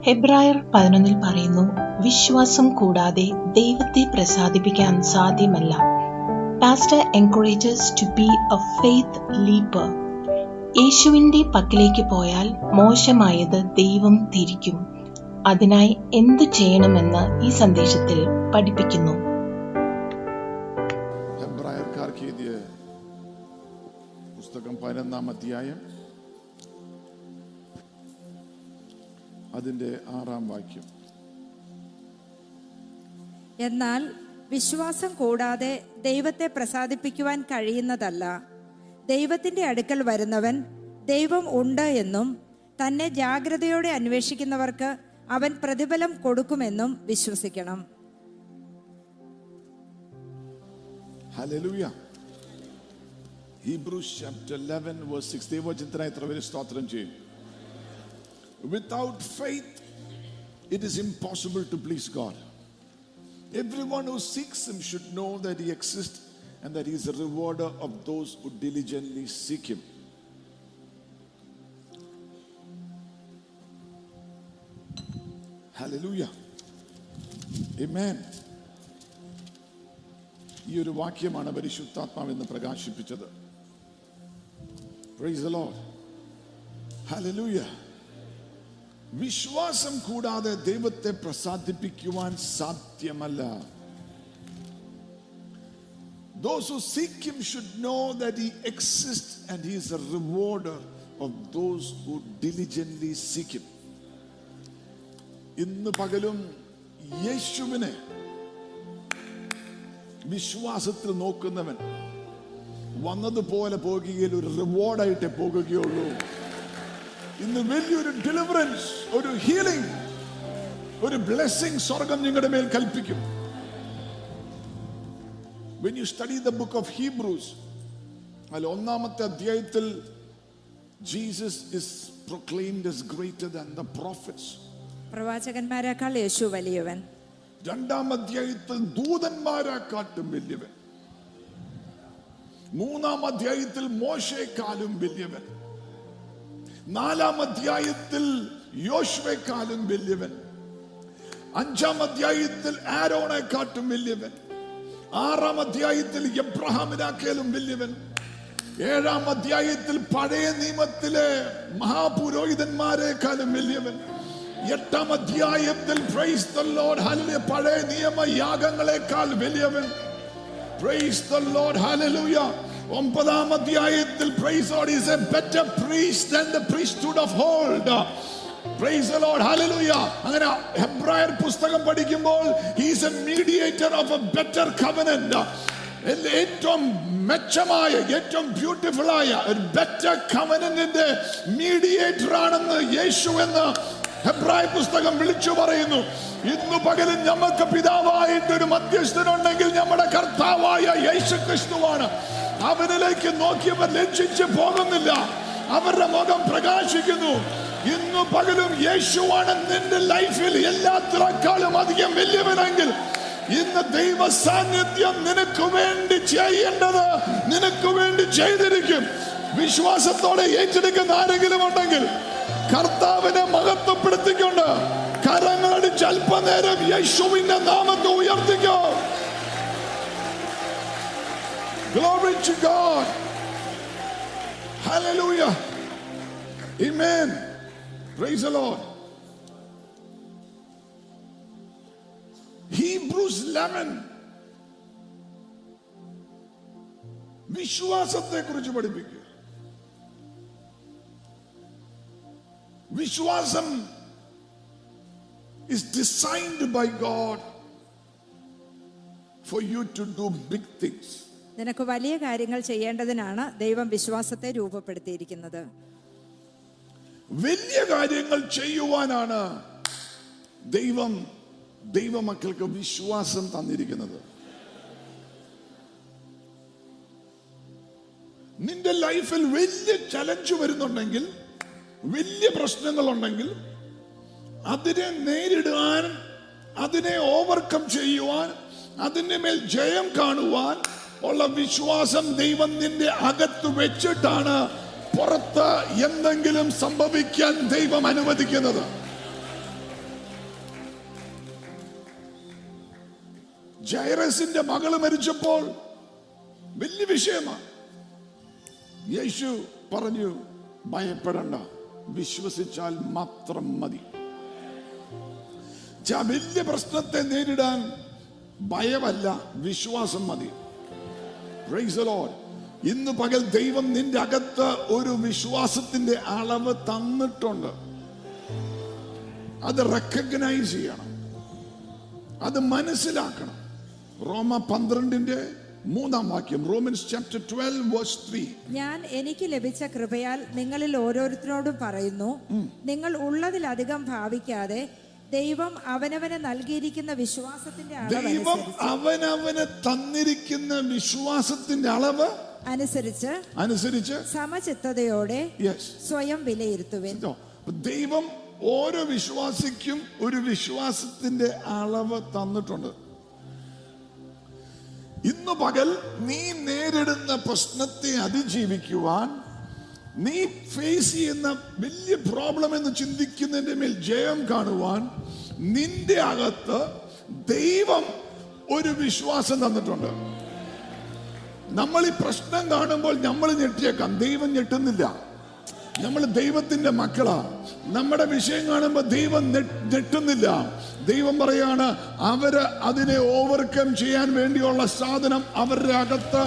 ഹെബ്രായർ പതിനൊന്നിൽ പറയുന്നു വിശ്വാസം കൂടാതെ ദൈവത്തെ പ്രസാദിപ്പിക്കാൻ സാധ്യമല്ല pastor encourages to be a faith leaper യേശുവിന്റെ പക്കലേക്ക് പോയാൽ മോശമായത് ദൈവം തിരിക്കും അതിനായി എന്തു ചെയ്യണമെന്ന് ഈ സന്ദേശത്തിൽ പഠിപ്പിക്കുന്നു ഹെബ്രായർക്കാർക്ക് എഴുതിയ പുസ്തകം പതിനൊന്നാം അധ്യായം അതിന്റെ ആറാം വാക്യം എന്നാൽ വിശ്വാസം കൂടാതെ ദൈവത്തെ പ്രസാദിപ്പിക്കുവാൻ കഴിയുന്നതല്ല ദൈവത്തിന്റെ അടുക്കൽ വരുന്നവൻ ദൈവം ഉണ്ട് എന്നും തന്നെ ജാഗ്രതയോടെ അന്വേഷിക്കുന്നവർക്ക് അവൻ പ്രതിഫലം കൊടുക്കുമെന്നും വിശ്വസിക്കണം ഹല്ലേലൂയ ഹീബ്രൂസ് ചാപ്റ്റർ 11 വേഴ്സ് 6 ദൈവചിന്തന എത്ര പേര് സ്തോത്രം ചെയ്യും without faith it is impossible to please God Everyone who seeks him should know that he exists and that he is a rewarder of those who diligently seek him. Hallelujah. Amen. ഈ ഒരു വാക്യമാണ് പരിശുദ്ധാത്മാവ് എന്ന് പ്രകാശിപ്പിച്ചത് Praise the Lord. Hallelujah. വിശ്വാസം കൂടാതെ ദൈവത്തെ പ്രസാദിപ്പിക്കുവാൻ സാധ്യമല്ല Those who seek him should know that he exists and he is a rewarder of those who diligently seek him. ഇന്ന് പകലും യേശുവിനെ വിശ്വാസത്തിൽ നോക്കുന്നവൻ വന്നതുപോലെ പോകുകയിൽ ഒരു റിവാർഡായിട്ടേ പോകുകയുള്ളൂ ഇന്ന് വലിയൊരു ഡെലിവറൻസ് ഒരു ഹീലിംഗ് ഒരു ബ്ലെസ്സിംഗ് സ്വർഗം നിങ്ങളുടെ മേൽ കൽപ്പിക്കും when you study the book of Hebrews അതിൽ ഒന്നാമത്തെ അധ്യായത്തിൽ Jesus is proclaimed as greater than the prophets പ്രവാചകന്മാരെക്കാൾ യേശു വലിയവൻ രണ്ടാം അധ്യായത്തിൽ ദൂതന്മാരെക്കാട്ടും വലിയവൻ മൂന്നാം അധ്യായത്തിൽ മോശയെക്കാളും വലിയവൻ നാലാം അധ്യായത്തിൽ യോശുവെക്കാളും വലിയവൻ അഞ്ചാം അധ്യായത്തിൽ ആരോണെക്കാട്ടും വലിയവൻ ആറാം അധ്യായത്തിൽ എബ്രഹാമിനാക്കേലും വലിയവൻ ഏഴാം അധ്യായത്തിൽ പഴയ നിയമത്തിലെ മഹാപുരോഹിതന്മാരെക്കാളും വലിയവൻ എട്ടാം അധ്യായത്തിൽ പ്രൈസ് ദ ലോർഡ് ഹല്ലേലൂയ പഴയ നിയമ യാഗങ്ങളെക്കാൾ വലിയവൻ പ്രൈസ് ദ ലോർഡ് ഹല്ലേലൂയ ഒമ്പതാം അധ്യായത്തിൽ praise Lord is a better priest than the priesthood of old praise the Lord hallelujah അങ്ങനെ ഹെബ്രായർ പുസ്തകം പഠിക്കുമ്പോൾ he's a mediator of a better covenant ഏറ്റവും മെച്ചമായ ഏറ്റവും ബ്യൂട്ടിഫുൾ ആയ ഒരു ബെറ്റർ കവനന്റിന്റെ മീഡിയേറ്റർ ആണെന്ന് യേശു എന്ന് ഹെബ്രായ പുസ്തകം വിളിച്ചു പറയുന്നു ഇന്നു പകലും നമുക്ക് പിതാവായിട്ട് ഒരു മധ്യസ്ഥനുണ്ടെങ്കിൽ നമ്മുടെ കർത്താവായ യേശു ക്രിസ്തുവാണ് അവനിലേക്ക് നോക്കിയവർ ലജ്ജിച്ച് പോകുന്നില്ല അവരുടെ മുഖം പ്രകാശിക്കുന്നു ഇന്നു പകലും യേശുവാണ് നിന്റെ ലൈഫിൽ എല്ലാത്തിനേക്കാളും അധികം വലിയവനെങ്കിൽ ഇന്ന് ദൈവ സാന്നിധ്യം നിനക്ക് വേണ്ടി ചെയ്യേണ്ടത് നിനക്ക് വേണ്ടി ചെയ്തിരിക്കും വിശ്വാസത്തോടെ ഏറ്റെടുക്കുന്ന ആരെങ്കിലും ഉണ്ടെങ്കിൽ കർത്താവിനെ മഹത്വപ്പെടുത്തിക്കൊണ്ട് കരങ്ങളടിച്ച് അല്പനേരം യേശുവിന്റെ നാമത്തെ ഉയർത്തിക്കോ Glory to God. Hallelujah. Amen. Praise the Lord. Hebrews 11 വിശ്വാസത്തെ കുറിച്ച് പഠിപ്പിക്കുക വിശ്വാസം is designed by God for you to do big things. നിനക്ക് വലിയ കാര്യങ്ങൾ ചെയ്യേണ്ടതിനാണ് ദൈവം വിശ്വാസത്തെ രൂപപ്പെടുത്തിയിരിക്കുന്നത് വലിയ കാര്യങ്ങൾ ചെയ്യുവാനാണ് ദൈവം ദൈവമക്കൾക്ക് വിശ്വാസം തന്നിരിക്കുന്നത് നിന്റെ ലൈഫിൽ വലിയ ചലഞ്ച് വരുന്നുണ്ടെങ്കിൽ വലിയ പ്രശ്നങ്ങളുണ്ടെങ്കിൽ അതിനെ നേരിടുവാൻ അതിനെ ഓവർകം ചെയ്യുവാൻ അതിന്റെ മേൽ ജയം കാണുവാൻ ഉള്ള വിശ്വാസം ദൈവം നിന്റെ അകത്ത് വെച്ചിട്ടാണ് പുറത്ത് എന്തെങ്കിലും സംഭവിക്കാൻ ദൈവം അനുവദിക്കുന്നത് ജൈറസിന്റെ മകള് മരിച്ചപ്പോൾ വലിയ വിഷയമാണ് യേശു പറഞ്ഞു ഭയപ്പെടണ്ട വിശ്വസിച്ചാൽ മാത്രം മതി ചാ വലിയ പ്രശ്നത്തെ നേരിടാൻ ഭയമല്ല വിശ്വാസം മതി Praise the Lord. ഇന്ന് പകൽ ദൈവം നിന്റെ അകത്ത് ഒരു വിശ്വാസത്തിന്റെ അളവ് തന്നിട്ടുണ്ട് അത് റെക്കഗ്നൈസ് ചെയ്യണം അത് മനസ്സിലാക്കണം റോമ പന്ത്രണ്ടിന്റെ മൂന്നാം വാക്യം Romans chapter twelve verse three ഞാൻ എനിക്ക് ലഭിച്ച കൃപയാൽ നിങ്ങളിൽ ഓരോരുത്തരോടും പറയുന്നു നിങ്ങൾ ഉള്ളതിലധികം ഭാവിക്കാതെ ദൈവം അവനവന് നൽകിയിരിക്കുന്ന വിശ്വാസത്തിന്റെ ദൈവം അളവനുസരിച്ച് അവനവന് തന്നിരിക്കുന്ന വിശ്വാസത്തിന്റെ അളവ് അനുസരിച്ച് അനുസരിച്ച് സമചിത്തതയോടെ യെസ് സ്വയം വിലയിരുത്തുവിൻ ദൈവം ഓരോ വിശ്വാസിക്കും ഒരു വിശ്വാസത്തിന്റെ അളവ് തന്നിട്ടുണ്ട് ഇന്ന് പകൽ നീ നേരിടുന്ന പ്രശ്നത്തെ അതിജീവിക്കുവാൻ നീ ഫേസ് ചെയ്യുന്ന വലിയ പ്രോബ്ലം എന്ന് ചിന്തിക്കുന്നതിന്റെ മേൽ ജയം കാണുവാൻ നിന്റെ അകത്ത് ദൈവം ഒരു വിശ്വാസം തന്നിട്ടുണ്ട് നമ്മൾ ഈ പ്രശ്നം കാണുമ്പോൾ നമ്മൾ ഞെട്ടിയേക്കാം ദൈവം ഞെട്ടുന്നില്ല നമ്മൾ ദൈവത്തിന്റെ മക്കളാ നമ്മുടെ വിഷയം കാണുമ്പോൾ ദൈവം ഞെ- ഞെട്ടുന്നില്ല ദൈവം പറയാണ് അവര് അതിനെ ഓവർകം ചെയ്യാൻ വേണ്ടിയുള്ള സാധനം അവരുടെ അകത്ത്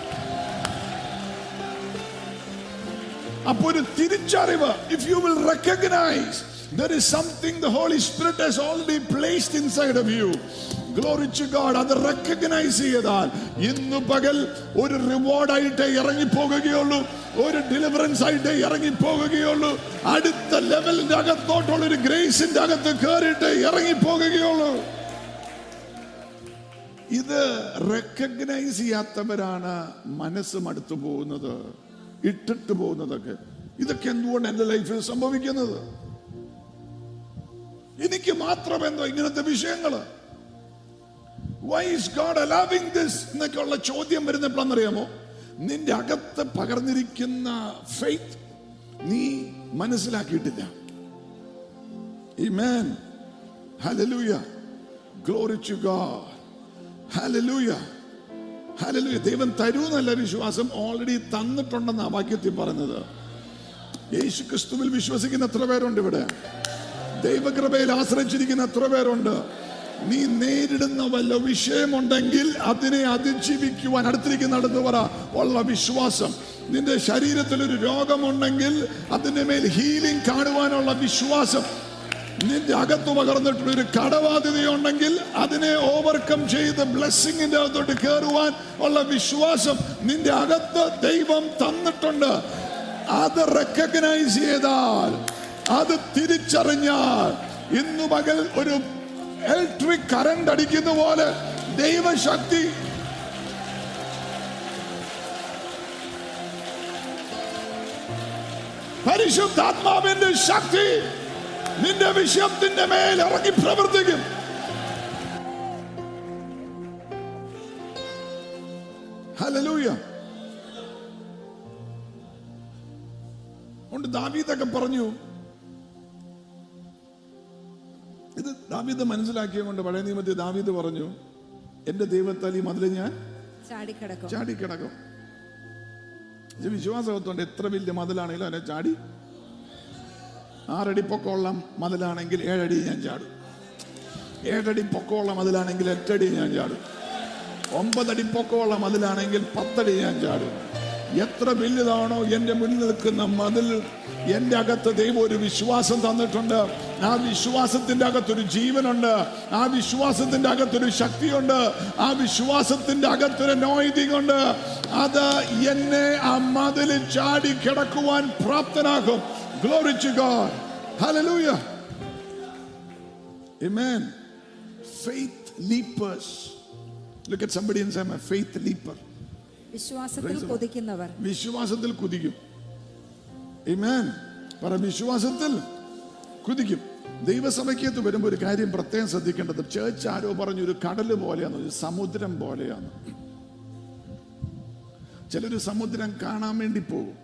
അപ്പൊ ഒരു തിരിച്ചറിവ് if you will recognise there is something the holy spirit has already placed inside of you glory to God അത് റെക്കഗ്നൈസ് ചെയ്താൽ ഇന്ന് പകൽ ഒരു റിവാർഡായിട്ട് ഇറങ്ങിപ്പോകുകയുള്ളൂ ഒരു ഡെലിവറൻസ് ആയിട്ട് ഇറങ്ങിപ്പോകുകയുള്ളൂ അടുത്ത ലെവലിന്റെ അകത്തോട്ടുള്ള ഒരു ഗ്രേസിന്റെ അകത്ത് കയറിയിട്ട് ഇറങ്ങിപ്പോകുകയുള്ളൂ ഇത് റെക്കഗ്നൈസ് ചെയ്യാത്തവരാണ് മനസ്സ് മടുത്തു പോകുന്നത് ഇട്ടിട്ട് പോകുന്നതൊക്കെ ഇതൊക്കെ എന്തുകൊണ്ട് എന്റെ ലൈഫിൽ സംഭവിക്കുന്നത് എനിക്ക് മാത്രം എന്തോ ഇങ്ങനത്തെ വിഷയങ്ങള് why is God allowing this എന്നൊക്കെയുള്ള ചോദ്യം വരുന്നപ്പോഴെന്നറിയാമോ നിന്റെ അകത്ത് പകർന്നിരിക്കുന്ന ഫെയ്ത്ത് നീ മനസ്സിലാക്കിയിട്ടില്ല Amen. Hallelujah. Glory to God. Hallelujah. Hallelujah. ദൈവം തരൂന്നല്ല വിശ്വാസം ഓൾറെഡി തന്നിട്ടുണ്ടെന്ന വാക്യത്തിൽ പറഞ്ഞത് യേശു ക്രിസ്തുവിൽ വിശ്വസിക്കുന്ന എത്ര പേരുണ്ട് ഇവിടെ ദൈവകൃപയിൽ ആശ്രയിച്ചിരിക്കുന്ന എത്ര പേരുണ്ട് നീ നേരിടുന്ന വല്ല വിഷയമുണ്ടെങ്കിൽ അതിനെ അതിജീവിക്കുവാൻ അടുത്തിരിക്കുന്ന അടുത്ത് പറ ഉള്ള വിശ്വാസം നിന്റെ ശരീരത്തിൽ ഒരു രോഗമുണ്ടെങ്കിൽ അതിന്റെ മേൽ ഹീലിംഗ് കാണുവാനുള്ള വിശ്വാസം നിന്റെ അകത്ത് പകർന്നിട്ടുള്ള ഒരു കടബാധ്യതയുണ്ടെങ്കിൽ അതിനെ ഓവർകം ചെയ്ത് ബ്ലെസ്സിങ്ങിന്റെ അകത്തോട്ട് കയറുവാൻ ഉള്ള വിശ്വാസം നിന്റെ അകത്ത് ദൈവം തന്നിട്ടുണ്ട് അത് റെക്കഗ്നൈസ് ചെയ്താൽ അത് തിരിച്ചറിഞ്ഞാൽ ഇന്നു പകൽ ഒരു ഇലക്ട്രിക് കറണ്ട് അടിക്കുന്ന പോലെ ദൈവശക്തി പരിശുദ്ധാത്മാവിന്റെ ശക്തി നിന്റെ വിഷയത്തിന്റെ മേൽ ഇറങ്ങി പ്രവർത്തിക്കും ഹലലൂയ ഉണ്ട് ദാവീദൊക്കെ പറഞ്ഞു ഇത് ദാവീദ് മനസ്സിലാക്കിയ കൊണ്ട് പഴയ നിയമത്തിൽ ദാവീദ് പറഞ്ഞു എന്റെ ദൈവത്താൽ ഈ മതിൽ ഞാൻ ചാടിക്കിടക്കും ചാടിക്കിടക്കും ഇത് വിശ്വാസത്തോണ്ട് എത്ര വലിയ മതിലാണെങ്കിലും അതിനെ ചാടി ആറടി പൊക്കമുള്ള മതിലാണെങ്കിൽ ഏഴടി ഞാൻ ചാടും ഏഴടി പൊക്കമുള്ള മതിലാണെങ്കിൽ എട്ടടി ഞാൻ ചാടും ഒമ്പതടി പൊക്കമുള്ള മതിലാണെങ്കിൽ പത്തടി ഞാൻ ചാടും എത്ര വലുതാണോ എൻ്റെ മുന്നിൽ നിൽക്കുന്ന മതിൽ എൻ്റെ അകത്ത് ദൈവം ഒരു വിശ്വാസം തന്നിട്ടുണ്ട് ആ വിശ്വാസത്തിന്റെ അകത്തൊരു ജീവനുണ്ട് ആ വിശ്വാസത്തിന്റെ അകത്തൊരു ശക്തിയുണ്ട് ആ വിശ്വാസത്തിന്റെ അകത്തൊരു നോയിതിങ് ഉണ്ട് അത് എന്നെ ആ മതിൽ ചാടി കിടക്കുവാൻ പ്രാപ്തനാക്കും glory to God hallelujah Amen. Faith leapers. Look at somebody and say, I'm a faith leaper. വിശ്വാസത്തിൽ കൊതിക്കുന്നവർ വിശ്വാസത്തിൽ കുതിക്കും Amen. പറ വിശ്വാസത്തിൽ കുതിക്കും ദൈവസഭയ്ക്കകത്ത് വരുമ്പോൾ ഒരു കാര്യം പ്രത്യേകം ശ്രദ്ധിക്കേണ്ടത് ചേർച്ച് ആരോ പറഞ്ഞു ഒരു കടല് പോലെയാണ് ഒരു സമുദ്രം പോലെയാണ് ചിലര് സമുദ്രം കാണാൻ വേണ്ടി പോകും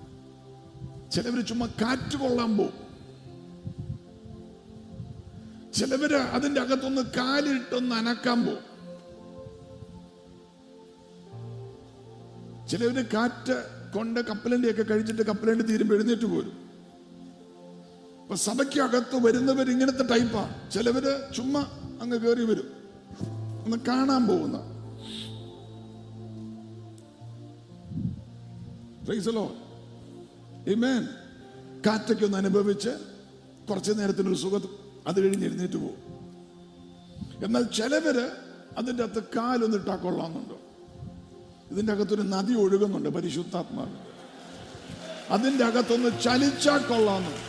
ചിലവര് ചുമ്മാ കാറ്റ് കൊള്ളാൻ പോകും ചിലവര് അതിന്റെ അകത്തൊന്ന് കാലിട്ടൊന്ന് അനക്കാൻ പോകും ചിലവര് കാറ്റ് കൊണ്ട് കപ്പലണ്ടി ഒക്കെ കഴിച്ചിട്ട് കപ്പലണ്ടി തീരുമ്പോൾ എഴുന്നേറ്റ് പോരും അപ്പൊ സഭയ്ക്കകത്ത് വരുന്നവർ ഇങ്ങനത്തെ ടൈപ്പാ ചിലവര് ചുമ്മാ അങ്ങ് കയറി വരും ഒന്ന് കാണാൻ പോകുന്ന Praise the Lord. Amen. കാറ്റൊക്കെ ഒന്ന് അനുഭവിച്ച് കുറച്ച് നേരത്തിനൊരു സുഖം അത് കഴിഞ്ഞ് എഴുന്നേറ്റ് പോകും എന്നാൽ ചിലവര് അതിൻ്റെ അകത്ത് കാലൊന്ന് ഇട്ടാ കൊള്ളാമെന്നുണ്ടോ ഇതിൻ്റെ അകത്തൊരു നദി ഒഴുകുന്നുണ്ട് പരിശുദ്ധാത്മാവ് അതിൻ്റെ അകത്തൊന്ന് ചലിച്ചാ കൊള്ളാമെന്ന്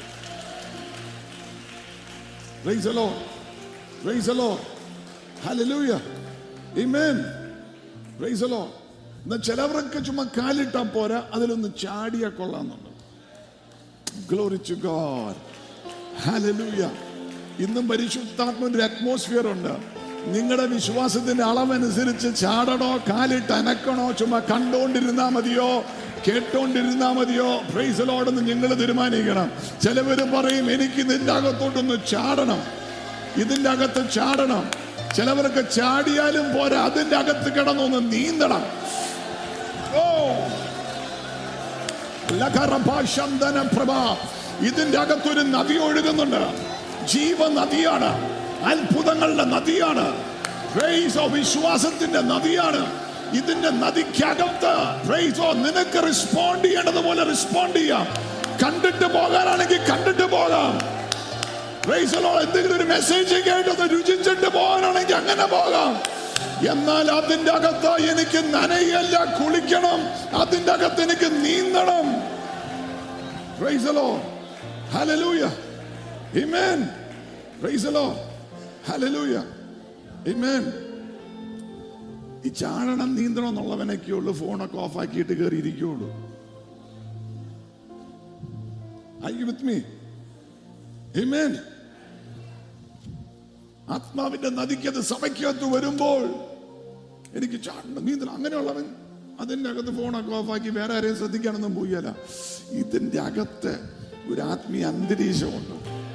Praise the Lord. Praise the Lord. Hallelujah. Amen. Praise the Lord. എന്നാൽ ചിലവർക്ക് ചുമ്മാ കാലിട്ടാ പോരാ അതിലൊന്ന് ചാടിയാ കൊള്ളാമെന്നുണ്ട് ഗ്ലോറി ടു ഗോഡ് ഹല്ലേലൂയ ഇന്നും പരിശുദ്ധാത്മന്റെ അറ്റ്മോസ്ഫിയർ ഉണ്ട് നിങ്ങളുടെ വിശ്വാസത്തിന്റെ അളവനുസരിച്ച് ചാടണോ കാലിട്ട് അനക്കണോ ചുമ്മാ കണ്ടോണ്ടിരുന്നാ മതിയോ കേട്ടോണ്ടിരുന്നാ മതിയോ പ്രൈസലോടെന്ന് നിങ്ങൾ തീരുമാനിക്കണം ചിലവര് പറയും എനിക്ക് ഇതിന്റെ അകത്തോട്ടൊന്ന് ചാടണം ഇതിന്റെ അകത്ത് ചാടണം ചിലവർക്ക് ചാടിയാലും പോരാ അതിന്റെ അകത്ത് കിടന്നൊന്ന് നീന്തണം ഓ ലഖറഭാഷന്തന പ്രഭ ഇതിന്റെ അകത്തൊരു നദി ഒഴുകുന്നുണ്ട് ജീവനദിയാണ് അത്ഭുതങ്ങളുടെ നദിയാണ് പ്രൈസോ വിശ്വാസത്തിന്റെ നദിയാണ് ഇതിന്റെ നദിക്കകത്ത് പ്രൈസോ നിനക്ക് റെസ്പോണ്ട് ചെയ്യേണ്ടതുപോലെ റെസ്പോണ്ട് ചെയ്യാം കണ്ടിട്ട് പോകാനാണെങ്കിൽ കണ്ടിട്ട് പോകാം പ്രൈസലോ എന്തെങ്കിലും ഒരു മെസ്സേജ് കേട്ടത് രുചിച്ചിട്ട് പോകാനാണെങ്കിൽ അങ്ങനെ പോകാം എന്നാൽ അതിന്റെ അകത്ത് എനിക്ക് നനയല്ല കുളിക്കണം അതിന്റെ അകത്ത് എനിക്ക് നീന്തണം Praise the Lord. Hallelujah. Amen. Praise the Lord. Hallelujah. Amen. ഈ ചാടണം നീന്തണം എന്നുള്ളവനൊക്കെ ഉള്ളു ഫോണൊക്കെ ഓഫ് ആക്കിയിട്ട് കയറി ഇരിക്കുള്ളൂ Are you with me? Amen. ആത്മാവിന്റെ നദിക്കത് സഭയ്ക്കകത്ത് വരുമ്പോൾ എനിക്ക് ചാടണം നീന്തണം അങ്ങനെയുള്ളവൻ അതിന്റെ അകത്ത് ഫോണൊക്കെ ഓഫാക്കി വേറെ ആരെയും ശ്രദ്ധിക്കാനൊന്നും പോയല്ല ഇതിന്റെ അകത്ത് ഒരു ആത്മീയ അന്തരീക്ഷമുണ്ട്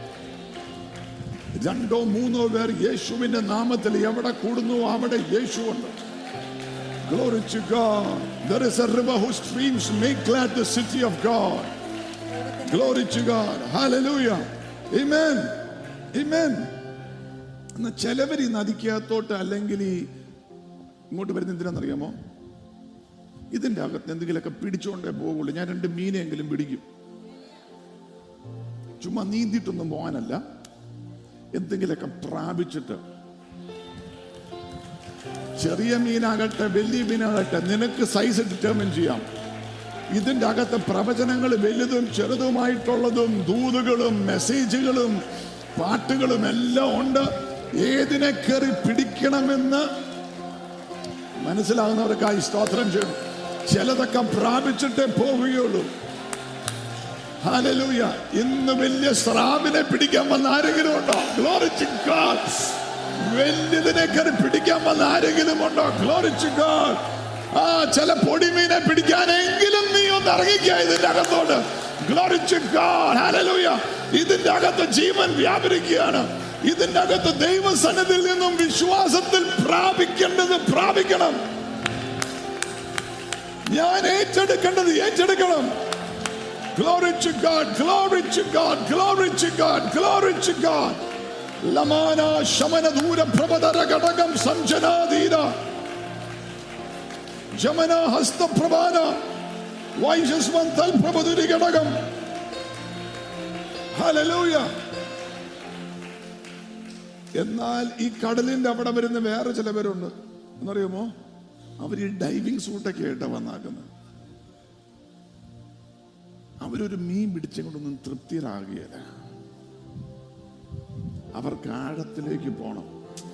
രണ്ടോ മൂന്നോ പേർ യേശുവിന്റെ നാമത്തിൽ എവിടെ കൂടുന്നു അവിടെ യേശുവുണ്ട് Glory to God. There is a river whose streams make glad the city of God. Glory to God. Hallelujah. Amen. Amen. എന്നാ ചിലവർ ഈ നദിക്കകത്തോട്ട് അല്ലെങ്കിൽ ഈ ഇങ്ങോട്ട് വരുന്ന എന്തിനാണെന്നറിയാമോ ഇതിന്റെ അകത്ത് എന്തെങ്കിലുമൊക്കെ പിടിച്ചോണ്ടേ പോകുള്ളൂ ഞാൻ രണ്ട് മീനെങ്കിലും പിടിക്കും ചുമ്മാ നീന്തിയിട്ടൊന്നും പോകാനല്ല എന്തെങ്കിലുമൊക്കെ പ്രാപിച്ചിട്ട് ചെറിയ മീനാകട്ടെ വലിയ മീനാകട്ടെ നിനക്ക് സൈസ് ഡിറ്റർമിൻ ചെയ്യാം ഇതിന്റെ അകത്ത് പ്രവചനങ്ങൾ വലുതും ചെറുതുമായിട്ടുള്ളതും ദൂതുകളും മെസ്സേജുകളും പാട്ടുകളും എല്ലാം ഉണ്ട് ഏതിനെ കയറി പിടിക്കണമെന്ന് മനസ്സിലാകുന്നവർക്കായി സ്തോത്രം ചെയ്യും ചിലതൊക്കെ പ്രാപിച്ചിട്ടേ പോവുകയുള്ളൂ ഹാലലൂയ ഇന്ന് വലിയ സ്രാവിനെ പിടിക്കാൻ വന്ന ആരെങ്കിലും ഉണ്ടോ ഗ്ലോറിച്ച് ഗോഡ് വലിയതിനെ കയറി പിടിക്കാൻ വന്ന ആരെങ്കിലും ഉണ്ടോ ഗ്ലോറിച്ച് ഗോഡ് ആ ചില പൊടിമീനെ പിടിക്കാനെങ്കിലും നീ ഒന്ന് ഇറങ്ങിക്ക ഇതിന്റെ അകത്തോട്ട് ഗ്ലോറിച്ച് ഗോഡ് ഹാലലൂയ ഇതിന്റെ അകത്ത് ജീവൻ വ്യാപരിക്കുകയാണ് ഇതിന്റെ അകത്ത് ദൈവസന്നിധിയിൽ നിന്നും വിശ്വാസത്തിൽ പ്രാപിക്കേണ്ടത് പ്രാപിക്കണം ഞാൻ ഏറ്റെടുക്കേണ്ടത് ഏറ്റെടുക്കണം Glory to God, glory to God, glory to God, glory to God. ലമാന ശമന ദൂര പ്രഭതര ഘടകം സംജനാധീര ജമന ഹസ്തപ്രഭാന വൈശസ്വൻ തൽപ്രഭതുരി ഘടകം ഹലലൂയ എന്നാൽ ഈ കടലിന്റെ അവിടെ വരുന്ന വേറെ ചില പേരുണ്ട് എന്നറിയുമോ അവർ ഈ ഡൈവിംഗ് സൂട്ടൊക്കെ ആയിട്ടാ വന്നാക്കുന്നത് അവരൊരു മീൻ പിടിച്ചും കൊണ്ടൊന്നും തൃപ്തിയിലാകുകയില്ല അവർക്ക് ആഴത്തിലേക്ക് പോണം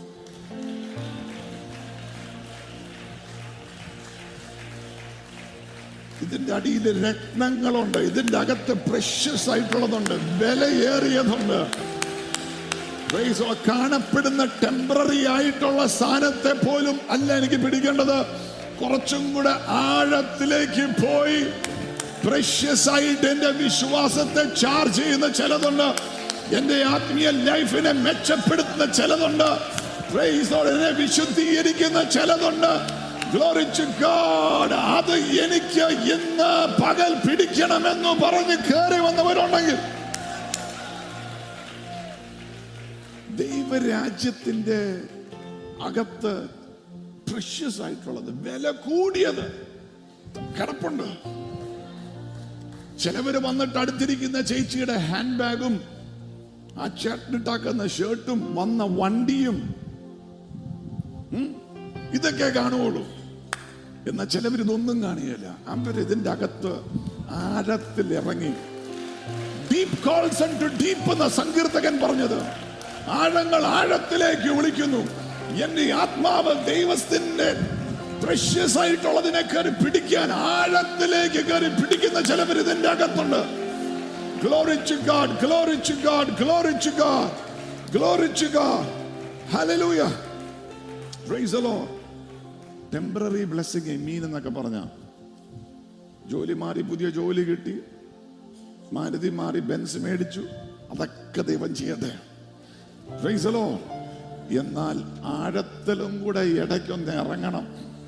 ഇതിന്റെ അടിയിൽ രത്നങ്ങളുണ്ട് ഇതിന്റെ അകത്ത് പ്രഷ്യസ് ആയിട്ടുള്ളതുണ്ട് വിലയേറിയതുണ്ട് Praise God. കാണപ്പെടുന്ന ടെമ്പററി ആയിട്ടുള്ള സ്ഥാനത്തെ പോലും അല്ല എനിക്ക് പിടിക്കേണ്ടത് കുറച്ചും കൂടെ ആഴത്തിലേക്ക് പോയി പ്രഷ്യസ് ആയിട്ട് എന്റെ വിശ്വാസത്തെ ചാർജ് ചെയ്യുന്ന ചിലതുണ്ട് എന്റെ ആത്മീയ ലൈഫിനെ മെച്ചപ്പെടുത്തുന്ന ചിലതുണ്ട് Praise the Lord. എന്നെ വിശുദ്ധീകരിക്കുന്ന ചിലതുണ്ട് Glory to God. അത് എനിക്ക് ഇന്ന് പകൽ പിടിക്കണമെന്ന് പറഞ്ഞ് കയറി വന്നവരുണ്ടെങ്കിൽ ദൈവരാജ്യത്തിന്റെ അകത്ത് പ്രഷ്യസ് ആയിട്ടുള്ളത് വില കൂടിയത് കിടപ്പുണ്ട് ചിലവര് വന്നിട്ട് അടുത്തിരിക്കുന്ന ചേച്ചിയുടെ ഹാൻഡ് ബാഗും ആ ചേട്ടനിട്ടാക്കുന്ന ഷർട്ടും വന്ന വണ്ടിയും ഉം, ഇതൊക്കെ കാണുകയുള്ളൂ എന്നാൽ ചിലവർ ഇതൊന്നും കാണുകയില്ല അവർ ഇതിന്റെ അകത്ത് ആഴത്തിൽ ഇറങ്ങി ഡീപ് കോൾസ് ടു ഡീപ്പ് എന്ന സങ്കീർത്തകൻ പറഞ്ഞത് ആഴങ്ങൾ ആഴത്തിലേക്ക് വിളിക്കുന്നു എന്റെ ആത്മാവ് ദൈവത്തിന്റെ പ്രഷ്യസ് ആയിട്ടുള്ളതിനെ കയറി പിടിക്കാൻ ആഴത്തിലേക്ക് കയറി പിടിക്കുന്ന ചിലവർ ഇതിന്റെ അകത്തുണ്ട് Glory to God, glory to God, glory to God, glory to God. Hallelujah. Praise the Lord. Temporary blessing mean എന്നൊക്കെ പറഞ്ഞ ജോലി മാറി പുതിയ ജോലി കിട്ടി മാരുതി മാറി ബെൻസ് മേടിച്ചു അതൊക്കെ ദൈവം ചെയ്യട്ടെ Praise the Lord. എന്നാൽ ആഴത്തിലും കൂടെ ഇടയ്ക്കൊന്ന് ഇറങ്ങണം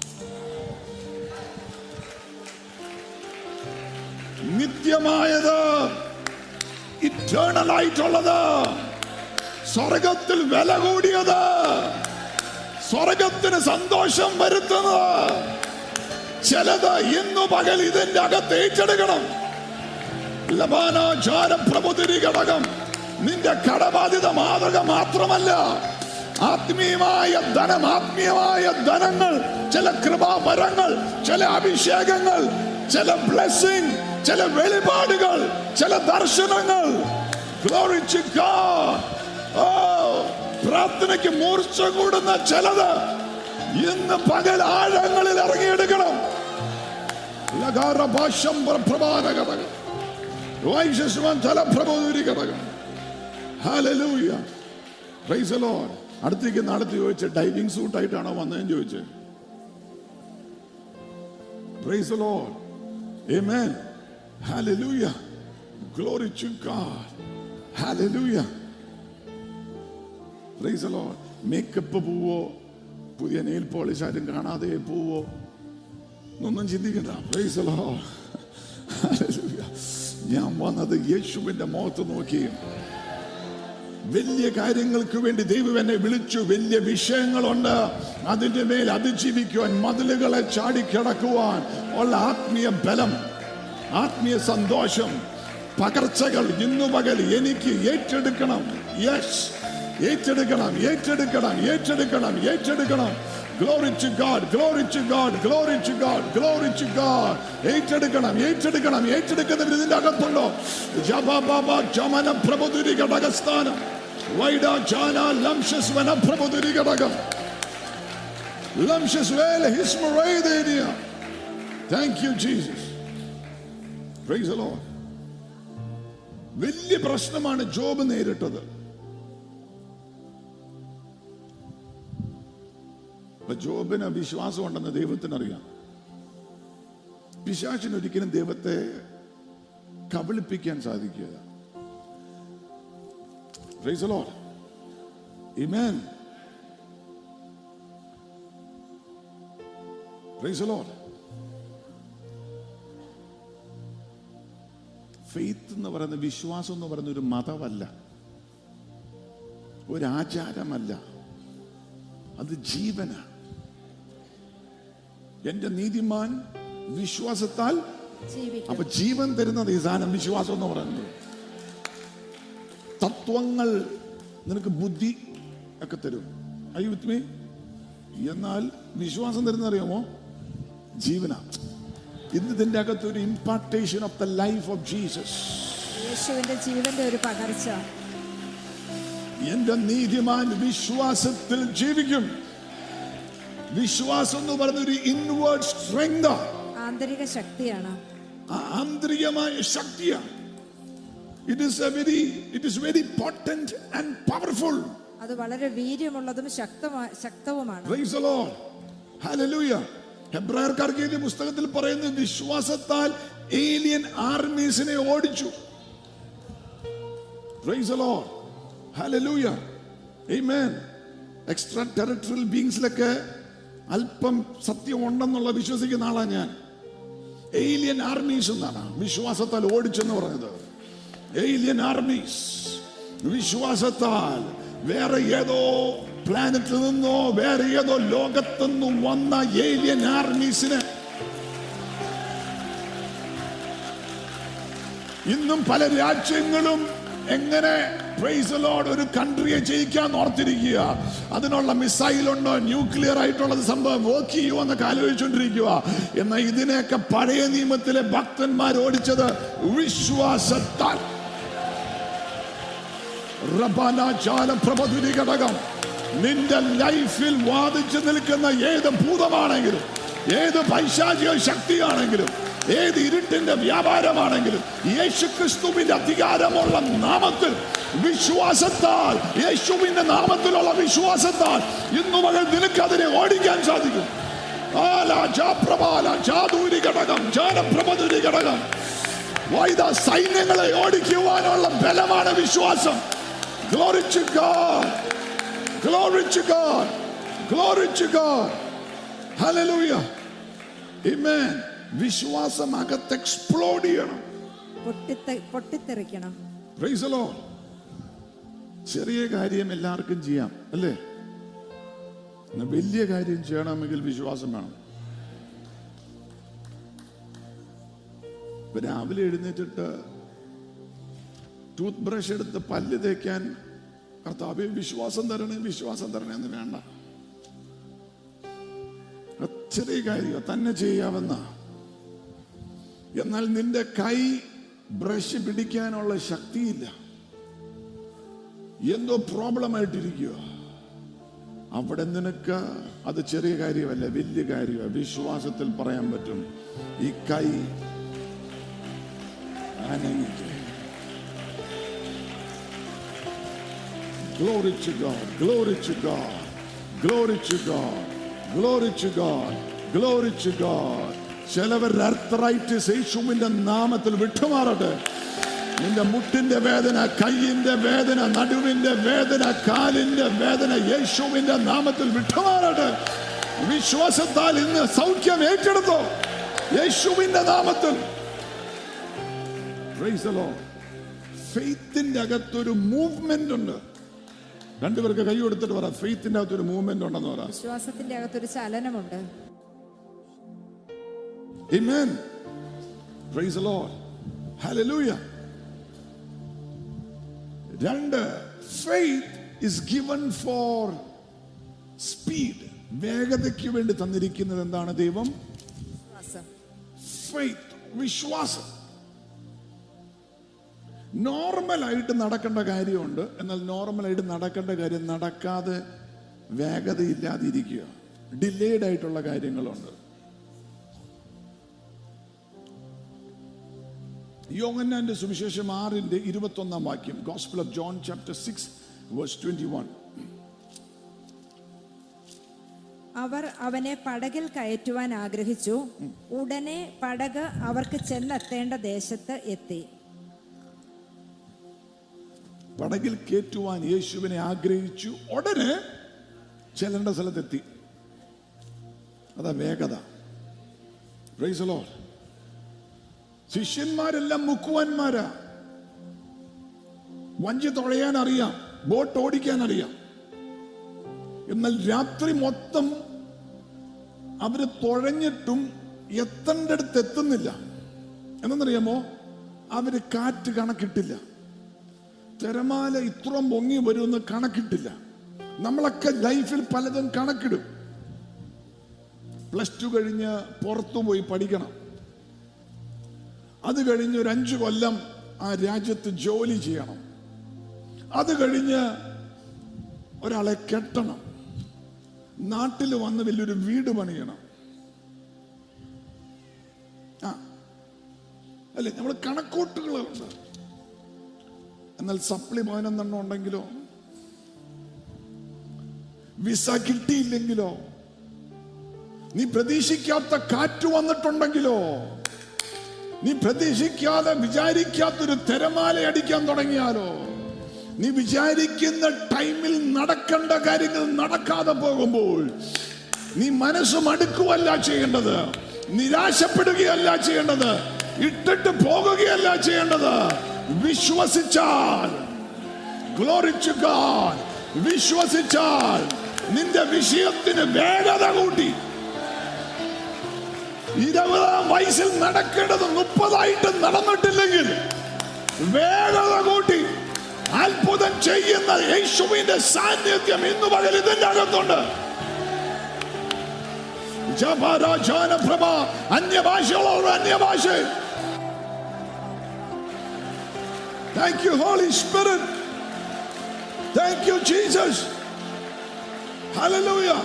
നിത്യമായത് ഇറ്റേണൽ ആയിട്ടുള്ളത് സ്വർഗത്തിൽ വില കൂടിയത് സ്വർഗത്തിന് സന്തോഷം വരുത്തുന്നത് ചിലത് ഇന്നു പകൽ ഇതിന്റെ അകത്ത് ഏറ്റെടുക്കണം ലബാനാചാരപ്രഭുതിരി ഘടകം നിന്റെ കടബാധിത മാതൃക മാത്രമല്ല ആത്മീയമായ ധനം ആത്മീയമായ ധനങ്ങൾ ചില കൃപാവരങ്ങൾ ചില അഭിഷേകങ്ങൾ ചില ബ്ലെസ്സിങ് ചില വെളിപാടുകൾ ചില ദർശനങ്ങൾ Glory to God. Oh, പ്രാർത്ഥനയ്ക്ക് മൂർച്ച കൂടുന്ന ചിലത് ഇന്ന് പകൽ ആഴങ്ങളിൽ ഇറങ്ങിയെടുക്കണം ലകാരഭാഷം പ്രഭാത ഘടകം വൈശസ്വൻ തലപ്രബോധി ഘടകം Hallelujah. Praise the Lord. അടുത്തേക്ക് നടത്തി ചോദിച്ച ഡൈവിംഗ് സൂട്ട് ആയിട്ടാണോ വന്നതെന്ന് ചോദിച്ചത് Praise the Lord. Amen. Hallelujah. Glory to God. Hallelujah. Praise the Lord. Makeup പോവോ പുതിയ നെയിൽ പോളിഷ് ആരും കാണാതെ പോവോ ഒന്നും ചിന്തിക്കണ്ട Praise the Lord. Hallelujah. ഞാൻ വന്നത് യേശുവിന്റെ മുഖത്ത് നോക്കിയും വലിയ കാര്യങ്ങൾക്ക് വേണ്ടി ദൈവം എന്നെ വിളിച്ചു വലിയ വിഷയങ്ങളുണ്ട് അതിന്റെ മേൽ അതിജീവിക്കുവാൻ മതിലുകളെ ചാടിക്കിടക്കുവാൻ ഉള്ള ആത്മീയ ബലം ആത്മീയ സന്തോഷം പകർച്ചകൾ ഇന്നു പകൽ എനിക്ക് ഏറ്റെടുക്കണം യെസ് ഏറ്റെടുക്കണം ഏറ്റെടുക്കണം ഏറ്റെടുക്കണം ഏറ്റെടുക്കണം Glory to God, glory to God, glory to God, glory to God. ഏറ്റെടുക്കണം ഏറ്റെടുക്കണം ഏറ്റെടുക്കുന്നവർ ഇതിന്റെ അകത്തുണ്ടോ ജബബബ ജമന പ്രബുദ്ധി ഘടകസ്ഥാനം വൈഡ ജാന ലംശസ് വന പ്രബുദ്ധി ഘടകം ലംശസ് വേല ഹിസ്മറേദേനിയ thank you Jesus praise the Lord വലിയ പ്രശ്നമാണ് ജോബ് നേരിട്ടത് അപ്പൊ ജോബിന് വിശ്വാസം ഉണ്ടെന്ന് ദൈവത്തിന് അറിയാം പിശാചിന് ഒരിക്കലും ദൈവത്തെ കബളിപ്പിക്കാൻ സാധിക്കുക Praise the Lord. Amen. Praise the Lord. Faith എന്ന് പറയുന്ന വിശ്വാസം എന്ന് പറയുന്ന ഒരു മതമല്ല ഒരു ആചാരമല്ല അത് ജീവന എന്റെ നീതിമാൻ വിശ്വാസത്താൽ ജീവിക്കും അപ്പൊ ജീവൻ തരുന്നത് ഈ സാധനം വിശ്വാസം എന്ന് പറയുന്നത് തത്വങ്ങൾ നിനക്ക് ബുദ്ധി ഒക്കെ തരും ഐ വിത്ത് മീ എന്നാൽ വിശ്വാസം തരുന്ന അറിയാമോ ജീവന ഇന്ന് ഇതിന്റെ അകത്ത് ഒരു impartation of the life of Jesus യേശുവിന്റെ ജീവന്റെ ഒരു പകർച്ച എന്റെ നീതിമാൻ വിശ്വാസത്തിൽ ജീവിക്കും വിശ്വാസം എന്ന് പറയുന്ന ഒരു ഇൻവേർഡ് സ്ട്രെങ്ത് ആന്തരിക ശക്തിയാണ് ആന്തരികമായ ശക്തിയാണ് it is a very it is very potent and powerful അത് വളരെ വീര്യമുള്ളതും ശക്തമാ ശക്തവുമാണ് Praise the Lord. Hallelujah. ഹെബ്രായർക്കാർക്ക് എഴുതിയ പുസ്തകത്തിൽ പറയുന്നു വിശ്വാസത്താൽ ഏലിയൻ ആർമീസിനെ ഓടിച്ചു Praise the Lord. Hallelujah. Amen. Extra territorial ബീങ്സിലൊക്കെ അല്പം സത്യം ഉണ്ടെന്നുള്ള വിശ്വസിക്കുന്ന ആളാ ഞാൻ ഏലിയൻ ആർമീസ് എന്നാണ് വിശ്വാസത്താൽ ഓടിച്ചെന്ന് പറഞ്ഞത് ഏലിയൻ ആർമീസ് വിശ്വാസത്താൽ വേറെ ഏതോ പ്ലാനറ്റിൽ നിന്നോ വേറെ ഏതോ ലോകത്തു നിന്നും വന്ന ഏലിയൻ ആർമീസിനെ ഇന്നും പല രാജ്യങ്ങളും എങ്ങനെ പ്രൈസ് ലോഡ് ഒരു കൺട്രിയെ ജയിക്കാൻ ഓർത്തിരിക്കുക അതിനുള്ള മിസൈൽ ഉണ്ടോ ന്യൂക്ലിയർ ആയിട്ടുള്ള സംഭവം വർക്ക് ചെയ്യുമോ എന്നൊക്കെ ആലോചിച്ചുകൊണ്ടിരിക്കുക എന്നാൽ ഇതിനെയൊക്കെ പഴയ നിയമത്തിലെ ഭക്തന്മാർ ഓടിച്ചത് വിശ്വാസത്താൽ റബാനാചാല പ്രഭതുരി ഘടകം നിന്റെ ലൈഫിൽ വാദിച്ചു നിൽക്കുന്ന ഏത് ഭൂതമാണെങ്കിലും ഏത് പൈശാചിക ശക്തിയാണെങ്കിലും ഏത് ഇരുട്ടിന്റെ വ്യാപാരമാണെങ്കിലും യേശു ക്രിസ്തുവിന്റെ അധികാരമുള്ള നാമത്തിൽ വിശ്വാസത്താൽ യേശുവിന്റെ നാമത്തിലുള്ള വിശ്വാസത്താൽ ഇന്നു മകൾ നിനക്ക് അതിനെ ഓടിക്കാൻ സാധിക്കും ആല ജാപ്രബാല ജാദൂരി ഘടകം ജാനപ്രഭതുരി ഘടകം വൈദ സൈന്യങ്ങളെ ഓടിക്കുവാനുള്ള ബലമാണ് വിശ്വാസം Glory to God. Glory to God. Glory to God. Hallelujah. Amen. വിശ്വാസം അകത്ത് എക്സ്പ്ലോഡ് ചെയ്യണം പൊട്ടിത്തെ പൊട്ടിത്തെറിക്കണം Praise the Lord. ചെറിയ കാര്യം എല്ലാവർക്കും ചെയ്യാം അല്ലേ എന്നാ വലിയ കാര്യം ചെയ്യണമെങ്കിൽ വിശ്വാസം വേണം ഇപ്പൊ രാവിലെ എഴുന്നേറ്റിട്ട് ടൂത്ത് ബ്രഷ് എടുത്ത് പല്ല് തേക്കാൻ കർത്താവ് വിശ്വാസം തരണേ വിശ്വാസം തരണേ എന്ന് വേണ്ട അത് ചെറിയ കാര്യം തന്നെ ചെയ്യാവുന്ന എന്നാൽ നിന്റെ കൈ ബ്രഷ് പിടിക്കാനുള്ള ശക്തിയില്ല എന്തോ പ്രോബ്ലം ആയിട്ടിരിക്കുക അവിടെ നിനക്ക് അത് ചെറിയ കാര്യമല്ല വലിയ കാര്യമാണ് വിശ്വാസത്തിൽ പറയാൻ പറ്റും ഈ കൈ അനങ്ങിക്ക് Glory to God, glory to God, glory to God, glory to God, glory to God. ചിലവരുടെ അർത്തറൈറ്റിസ് യേശുവിന്റെ നാമത്തിൽ വിട്ടുമാറട്ടെ നിന്റെ മുട്ടിന്റെ വേദന കൈയിന്റെ വേദന നടുവിന്റെ വേദന കാലിന്റെ വേദന യേശുവിന്റെ നാമത്തിൽ വിട്ടുമാറട്ടെ വിശ്വാസത്താൽ ഇന്ന് സൗഖ്യം ഏറ്റെടുത്തോ യേശുവിന്റെ നാമത്തിൽ Praise the Lord. ഫെയ്ത്തിന്റെ അകത്തൊരു മൂവ്മെന്റ് ഉണ്ട് രണ്ടുപേർക്ക് കൈ കൊടുത്തിട്ട് പറ ഫെയ്ത്തിന്റെ അകത്തൊരു മൂവ്മെന്റ് ഉണ്ടെന്ന് പറ വിശ്വാസത്തിന്റെ അകത്തൊരു ചലനമുണ്ട് Amen. Praise the Lord. Hallelujah. രണ്ട് faith is given for speed വേഗതയ്ക്ക് വേണ്ടി തന്നിരിക്കുന്നത് എന്താണ് ദൈവം വിശ്വാസം ഫെയ്ത്ത് വിശ്വാസം നോർമലായിട്ട് നടക്കേണ്ട കാര്യമുണ്ട് എന്നാൽ നോർമലായിട്ട് നടക്കേണ്ട കാര്യം നടക്കാതെ വേഗതയില്ലാതിരിക്കുക ഡിലേഡ് ആയിട്ടുള്ള കാര്യങ്ങളുണ്ട് യോഹന്നാന്റെ സുവിശേഷം ആറിന്റെ ഇരുപത്തൊന്നാം വാക്യം gospel of John chapter six verse twenty one അവർ അവനെ പടകിൽ കയറ്റുവാൻ ആഗ്രഹിച്ചു ഉടനെ പടക് അവർക്ക് ചെന്നെത്തേണ്ട ദേശത്ത് എത്തി പടകിൽ കയറ്റുവാൻ യേശുവിനെ ആഗ്രഹിച്ചു ഉടനെ ചെല്ലേണ്ട സ്ഥലത്തെത്തി അതാ വേഗത Praise the Lord. ശിഷ്യന്മാരെല്ലാം മുക്കുവന്മാരാ വഞ്ചി തുഴയാൻ അറിയാം ബോട്ട് ഓടിക്കാൻ അറിയാം എന്നാൽ രാത്രി മൊത്തം അവര് തുഴഞ്ഞിട്ടും എത്തേണ്ടടുത്ത് എത്തുന്നില്ല എന്നറിയാമോ അവര് കാറ്റ് കണക്കിട്ടില്ല തിരമാല ഇത്രയും പൊങ്ങി വരുമെന്ന് കണക്കിട്ടില്ല നമ്മളൊക്കെ ലൈഫിൽ പലതും കണക്കിടും പ്ലസ് ടു കഴിഞ്ഞ് പുറത്തു പോയി പഠിക്കണം അത് കഴിഞ്ഞ് ഒരു അഞ്ചു കൊല്ലം ആ രാജ്യത്ത് ജോലി ചെയ്യണം അത് കഴിഞ്ഞ് ഒരാളെ കെട്ടണം നാട്ടിൽ വന്ന് വലിയൊരു വീട് പണിയണം ആ അല്ലേ നമ്മൾ കണക്കൂട്ടുകളുണ്ട് എന്നാൽ സപ്ലി പതിനൊന്നെണ്ണം ഉണ്ടെങ്കിലോ വിസ കിട്ടിയില്ലെങ്കിലോ നീ പ്രതീക്ഷിക്കാത്ത കാറ്റ് വന്നിട്ടുണ്ടെങ്കിലോ നീ പ്രതീക്ഷിക്കാതെ വിചാരിക്കാത്തൊരു തിരമാല അടിക്കാൻ തുടങ്ങിയാലോ നീ വിചാരിക്കുന്ന ടൈമിൽ നടക്കേണ്ട കാര്യങ്ങൾ നടക്കാതെ പോകുമ്പോൾ നീ മനസ്സ് മടുക്കുകയല്ല ചെയ്യേണ്ടത് നിരാശപ്പെടുകയല്ല ചെയ്യേണ്ടത് ഇട്ടിട്ട് പോകുകയല്ല ചെയ്യേണ്ടത് വിശ്വസിച്ചാൽ Glory to God. വിശ്വസിച്ചാൽ നിന്റെ വിഷയത്തിന് വേഗത കൂട്ടി ഇരുപതാം വയസ്സിൽ നടക്കേണ്ടത് മുപ്പതായിട്ട് നടന്നിട്ടില്ലെങ്കിൽ വേഗത കൂട്ടി അത്ഭുതം ചെയ്യുന്ന യേശുവിന്റെ സാന്നിധ്യം ഇന്ന് പകൽ ഇതിന്റെ അകത്തുണ്ട് ജപരാജാന പ്രഭ അന്യഭാഷകളോട് അന്യഭാഷ thank you holy spirit thank you Jesus hallelujah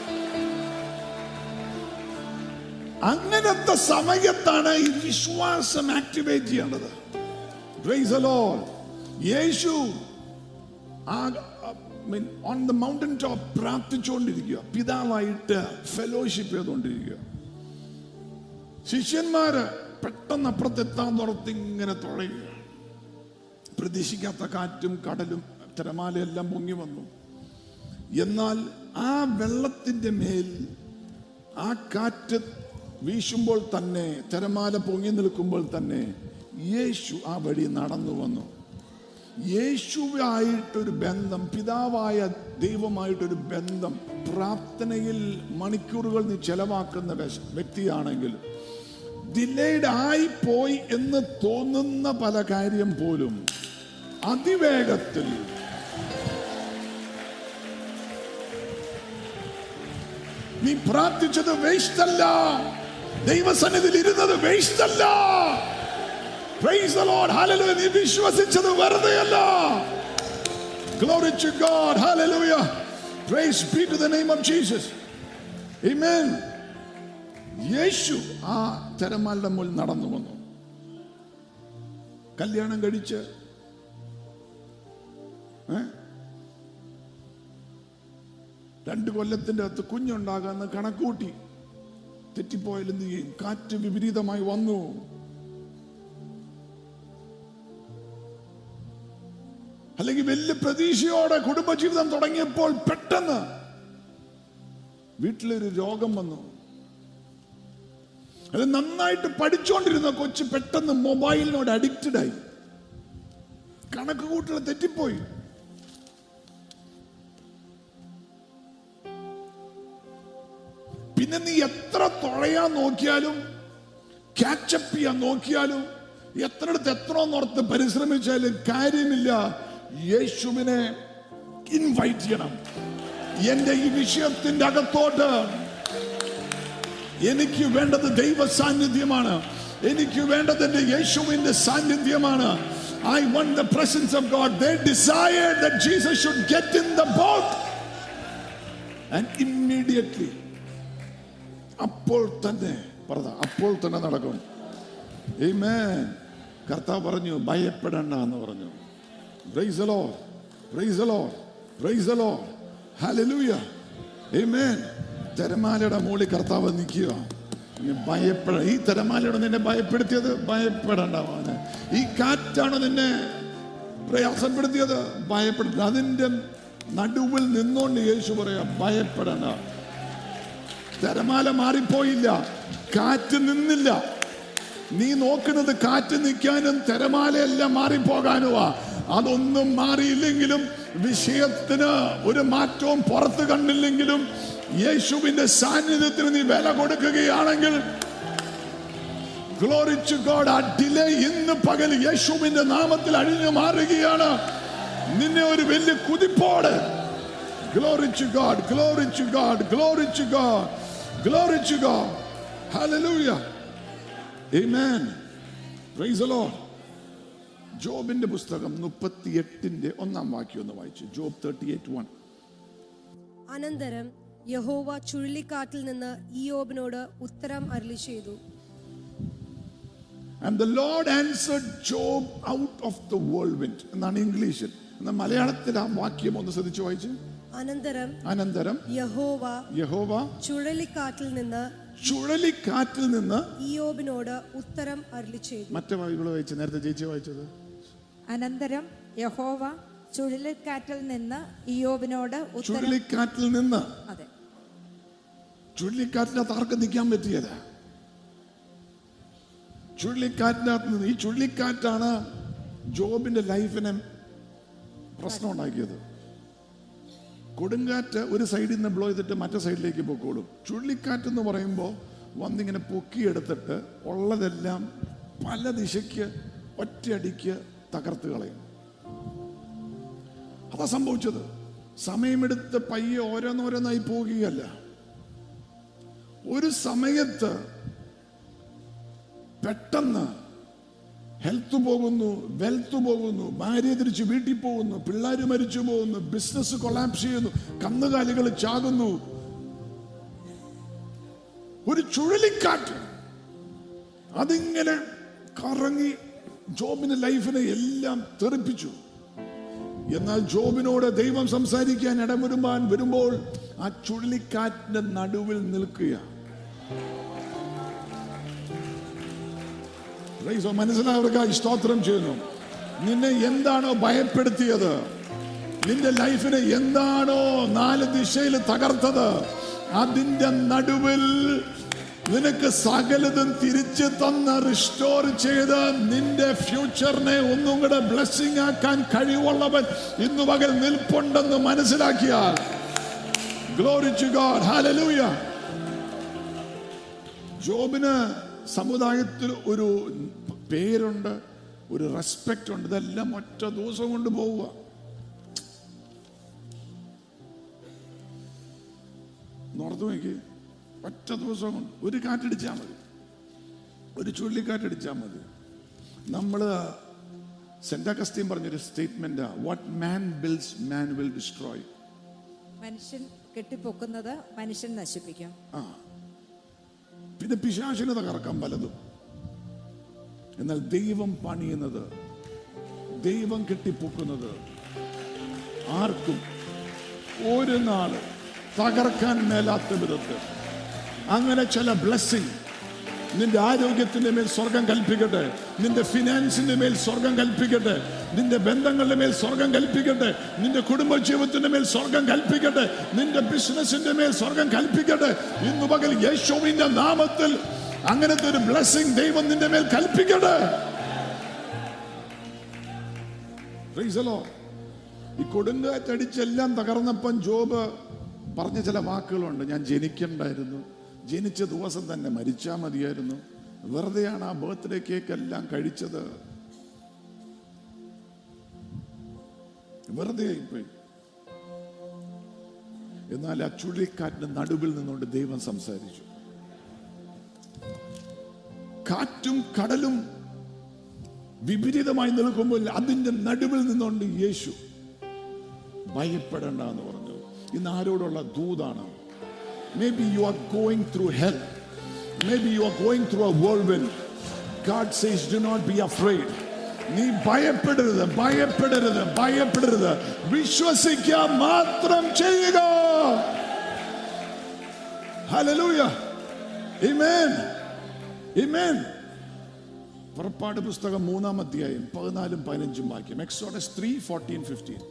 അങ്ങനത്തെ സമയത്താണ് ഈ വിശ്വാസം ആക്ടിവേറ്റ് ചെയ്യേണ്ടത് Praise the Lord. യേശു ഓൺ ദ മൗണ്ടൻ ടോപ്പ് പ്രാർത്ഥിച്ചുകൊണ്ടിരിക്കുക പിതാവായിട്ട് ഫെലോഷിപ്പ് ചെയ്തുകൊണ്ടിരിക്കുക ശിഷ്യന്മാര് പെട്ടെന്ന് അപ്പുറത്തെത്താൻ തുറത്ത് ഇങ്ങനെ തുഴയുക പ്രതീക്ഷിക്കാത്ത കാറ്റും കടലും തിരമാലയെല്ലാം പൊങ്ങി വന്നു എന്നാൽ ആ വെള്ളത്തിന്റെ മേൽ ആ കാറ്റ് വീശുമ്പോൾ തന്നെ തിരമാല പൊങ്ങി നിൽക്കുമ്പോൾ തന്നെ യേശു ആ വഴി നടന്നു വന്നു യേശുവായിട്ടൊരു ബന്ധം പിതാവായ ദൈവമായിട്ടൊരു ബന്ധം പ്രാർത്ഥനയിൽ മണിക്കൂറുകൾ നീ ചെലവാക്കുന്ന വ്യശ- വ്യക്തിയാണെങ്കിൽ ഡിലേഡ് ആയി പോയി എന്ന് തോന്നുന്ന പല കാര്യം പോലും അതിവേഗത്തിൽ നീ പ്രാർത്ഥിച്ചത് വേസ്റ്റ് അല്ല ദൈവസന്നിധിയിൽ ഇരുന്നത് വേസ്റ്റ് അല്ല Praise the Lord. Hallelujah. നീ വിശ്വസിച്ചത് വെറുതെയല്ല Glory to God. Hallelujah. Praise be to the name of Jesus. Amen. യേശു ആ തിരമാലയുടെ മുന്നിൽ നടന്നു വന്നു കല്യാണം കഴിച്ച് ഏ? രണ്ട് കൊല്ലത്തിന്റെ അകത്ത് കുഞ്ഞുണ്ടാകാന്ന് കണക്കൂട്ടി തെറ്റിപ്പോയാൽ എന്ത് ചെയ്യും കാറ്റ് വിപരീതമായി വന്നു അല്ലെങ്കിൽ വലിയ പ്രതീക്ഷയോടെ കുടുംബജീവിതം തുടങ്ങിയപ്പോൾ പെട്ടെന്ന് വീട്ടിലൊരു രോഗം വന്നു അത് നന്നായിട്ട് പഠിച്ചുകൊണ്ടിരുന്ന കൊച്ച് പെട്ടെന്ന് മൊബൈലിനോട് അഡിക്റ്റഡ് ആയി കണക്ക് കൂട്ടൽ തെറ്റിപ്പോയി പിന്നെ നീ എത്ര തുഴയാൻ നോക്കിയാലും ക്യാച്ചപ്പ് ചെയ്യാൻ നോക്കിയാലും എത്രയിടത്ത് എത്രയെന്നോർത്ത് പരിശ്രമിച്ചാലും കാര്യമില്ല യേശുവിനെ ഇൻവൈറ്റ് ചെയ്യണം എന്റെ ഈ വിഷയത്തിന്റെ അകത്തോട്ട് എനിക്ക് വേണ്ടത് ദൈവ സാന്നിധ്യമാണ് എനിക്ക് വേണ്ടത് എന്റെ യേശുവിന്റെ സാന്നിധ്യമാണ് I want the presence of God. They desired that Jesus should get in the boat. And immediately, അപ്പോൾ തന്നെ പറഞ്ഞ അപ്പോൾ തന്നെ നടക്കും Amen. കർത്താവ് പറഞ്ഞു ഭയപ്പെടണ്ട എന്ന് പറഞ്ഞു Praise the Lord. Praise the Lord. Praise the Lord. Hallelujah. Amen. തിരമാലയുടെ മുകളിൽ കർത്താവ് നിൽക്കുക നീ ഭയപ്പെട ഈ തിരമാലയോട് നിന്നെ ഭയപ്പെടുത്തിയത് ഭയപ്പെടണ്ട മോനെ ഈ കാറ്റാണ് നിന്നെ പ്രയാസപ്പെടുത്തിയത് ഭയപ്പെടുത്തി അതിന്റെ നടുവിൽ നിന്നുകൊണ്ട് യേശു പറയാ ഭയപ്പെടണ്ട തിരമാല മാറിപ്പോയില്ല കാറ്റ് നിന്നില്ല നീ നോക്കുന്നത് കാറ്റ് നിൽക്കാനും തിരമാലയെല്ലാം മാറിപ്പോകാനുമാ അതൊന്നും മാറിയില്ലെങ്കിലും വിഷയത്തിന് ഒരു മാറ്റവും പുറത്ത് കണ്ടില്ലെങ്കിലും യേശുവിന്റെ സാന്നിധ്യത്തിന് നീ വില കൊടുക്കുകയാണെങ്കിൽ Glory to God. ആ ഡിലേ ഇന്ന് പകൽ യേശുവിന്റെ നാമത്തിൽ അഴിഞ്ഞു മാറുകയാണ് നിന്നെ ഒരു വലിയ കുതിപ്പോട് Glory to God. Glory to God. Glory to God. Glory to God. Hallelujah. Amen. Praise the Lord. ജോബിന്റെ പുസ്തകം മുപ്പത്തി എട്ടിന്റെ ഒന്നാം വാക്യം ഒന്ന് വായിച്ചു ജോബ് തേർട്ടി എയ്റ്റ് വൺ അനന്തരം യഹോവ ചുഴലിക്കാറ്റിൽ നിന്ന് ഇയോബിനോട് ഉത്തരം അരുളി ചെയ്തു and the Lord answered Job out of the world എന്നാണ് ഇംഗ്ലീഷിൽ എന്നാൽ മലയാളത്തിൽ ആ വാക്യം ഒന്ന് ശ്രദ്ധിച്ചു വായിച്ചു അനന്തരം അനന്തരം യഹോവ യഹോവ ചുഴലിക്കാറ്റിൽ നിന്ന് ചുഴലിക്കാറ്റിൽ നിന്ന് ഇയോബിനോട് ഉത്തരം അരുളി ചെയ്തു മറ്റേ ബൈബിൾ വായിച്ചു നേരത്തെ ചേച്ചി വായിച്ചത് അനന്തരം യഹോവ ചുഴലിക്കാറ്റിൽ നിന്ന് ഇയോബിനോട് ഉത്തരം ചുഴലിക്കാറ്റിൽ നിന്ന് അതെ ചുഴലിക്കാറ്റിനകത്ത് ആർക്കും നിൽക്കാൻ പറ്റിയല്ല ചുഴലിക്കാറ്റിനകത്ത് നിന്ന് ഈ ചുഴലിക്കാറ്റാണ് ജോബിന്റെ ലൈഫിനെ പ്രശ്നം ഉണ്ടാക്കിയത് കൊടുങ്കാറ്റ് ഒരു സൈഡിൽ നിന്ന് ബ്ലോ ചെയ്തിട്ട് മറ്റേ സൈഡിലേക്ക് പൊക്കോളും ചുഴലിക്കാറ്റ് എന്ന് പറയുമ്പോൾ വന്നിങ്ങനെ പൊക്കിയെടുത്തിട്ട് ഉള്ളതെല്ലാം പല ദിശയ്ക്ക് ഒറ്റയടിക്ക് തകർത്ത് കളയും അതാ സംഭവിച്ചത് സമയമെടുത്ത് പയ്യെ ഓരോന്നോരോന്നായി പോകുകയല്ല ഒരു സമയത്ത് പെട്ടെന്ന് ഹെൽത്ത് പോകുന്നു വെൽത്ത് പോകുന്നു ഭാര്യ തിരിച്ച് വീട്ടിൽ പോകുന്നു പിള്ളേർ മരിച്ചു പോകുന്നു ബിസിനസ് കൊളാപ്സ് ചെയ്യുന്നു കന്നുകാലികൾ ചാകുന്നു ഒരു ചുഴലിക്കാറ്റ് അതിങ്ങനെ കറങ്ങി ജോബിന്റെ ലൈഫിനെ എല്ലാം തെറിപ്പിച്ചു എന്നാൽ ജോബിനോട് ദൈവം സംസാരിക്കാൻ ഇടവരുമ്പാൻ വരുമ്പോൾ ആ ചുഴലിക്കാറ്റിന്റെ നടുവിൽ നിൽക്കുക Praise God. മനസ്സിലായവർക്കായി സ്തോത്രം ചെയ്യുന്നു നിന്നെ എന്താണോ ഭയപ്പെടുത്തിയത് നിന്റെ ലൈഫിനെ എന്താണോ നാല് ദിശയിൽ തകർത്തത് അതിന്റെ നടുവിൽ നിനക്ക് സകലതും തിരിച്ചു തന്ന് റിസ്റ്റോർ ചെയ്ത് നിന്റെ ഫ്യൂച്ചറിനെ ഒന്നും കൂടെ ബ്ലെസ്സിങ് ആക്കാൻ കഴിവുള്ളവൻ ഇന്നു പകൽ നിൽപ്പുണ്ടെന്ന് മനസ്സിലാക്കിയാൽ ഗ്ലോറി ടു ഗോഡ് ഹല്ലേലൂയ ജോബിന് സമുദായത്തിൽ ഒരു പേരുണ്ട് ഒരു റെസ്പെക്റ്റ് ഉണ്ട് ഇതെല്ലാം ഒറ്റ ദിവസം കൊണ്ട് പോവുക നോർത്ത് നോക്കി ഒറ്റ ദിവസം കൊണ്ട് ഒരു കാറ്റടിച്ചാൽ മതി ഒരു ചുഴലിക്കാറ്റടിച്ചാൽ മതി നമ്മൾ സെന്റ് അഗസ്തീൻ പറഞ്ഞൊരു statement what man builds man will destroy മനുഷ്യൻ കെട്ടിപ്പൊക്കുന്നത് മനുഷ്യൻ നശിപ്പിക്കും ആ പിന്നെ പിശാചിനെ തകർക്കാം പലതും എന്നാൽ ദൈവം പണിയുന്നത് ദൈവം കെട്ടിപ്പൊക്കുന്നത് ആർക്കും ഒരു നാള് തകർക്കാൻ മേലാത്ത വിധത്തിൽ അങ്ങനെ ചില ബ്ലെസ്സിങ് നിന്റെ ആരോഗ്യത്തിന്റെ മേൽ സ്വർഗം കൽപ്പിക്കട്ടെ നിന്റെ ഫിനാൻസിന്റെ മേൽ സ്വർഗം കൽപ്പിക്കട്ടെ നിന്റെ ബന്ധങ്ങളുടെ മേൽ സ്വർഗം കൽപ്പിക്കട്ടെ നിന്റെ കുടുംബ ജീവിതത്തിന്റെ മേൽ സ്വർഗം കൽപ്പിക്കട്ടെ നിന്റെ ബിസിനസിന്റെ മേൽ സ്വർഗം കൽപ്പിക്കട്ടെ ഇന്നു പകൽ യേശുവിന്റെ നാമത്തിൽ അങ്ങനത്തെ ഒരു ബ്ലെസ്സിങ് ദൈവം നിന്റെ മേൽ കൽപ്പിക്കട്ടെ Praise the Lord. ഈ കൊടുങ്കാറ്റടിച്ചെല്ലാം തകർന്നപ്പം ജോബ് പറഞ്ഞ ചില വാക്കുകളുണ്ട് ഞാൻ ജനിക്കണ്ടായിരുന്നു ജനിച്ച ദിവസം തന്നെ മരിച്ചാൽ മതിയായിരുന്നു വെറുതെയാണ് ആ ബർത്ത്ഡേ കേക്ക് എല്ലാം കഴിച്ചത് വെറുതെ ആയിപ്പോയി എന്നാൽ ആ ചുഴലിക്കാറ്റിന്റെ നടുവിൽ നിന്നുകൊണ്ട് ദൈവം സംസാരിച്ചു കാറ്റും കടലും വിപരീതമായി നിൽക്കുമ്പോൾ അതിന്റെ നടുവിൽ നിന്നുകൊണ്ട് യേശു ഭയപ്പെടേണ്ട എന്ന് പറഞ്ഞു ഇന്ന് ആരോടുള്ള ദൂതാണ് maybe you are going through health maybe you are going through a world God says do not be afraid നീ ഭയപ്പെടരുത് ഭയപ്പെടരുത് ഭയപ്പെടരുത് വിശ്വസിക്കുക മാത്രം ചെയ്യുക ഹല്ലേലൂയ ആമേൻ ആമേൻ പുറപ്പാട് പുസ്തകം മൂന്നാം അധ്യായം പതിനാലും പതിനഞ്ചും വാക്യം എക്സോഡസ് ത്രീ ഫോർട്ടീൻ ഫിഫ്റ്റീൻ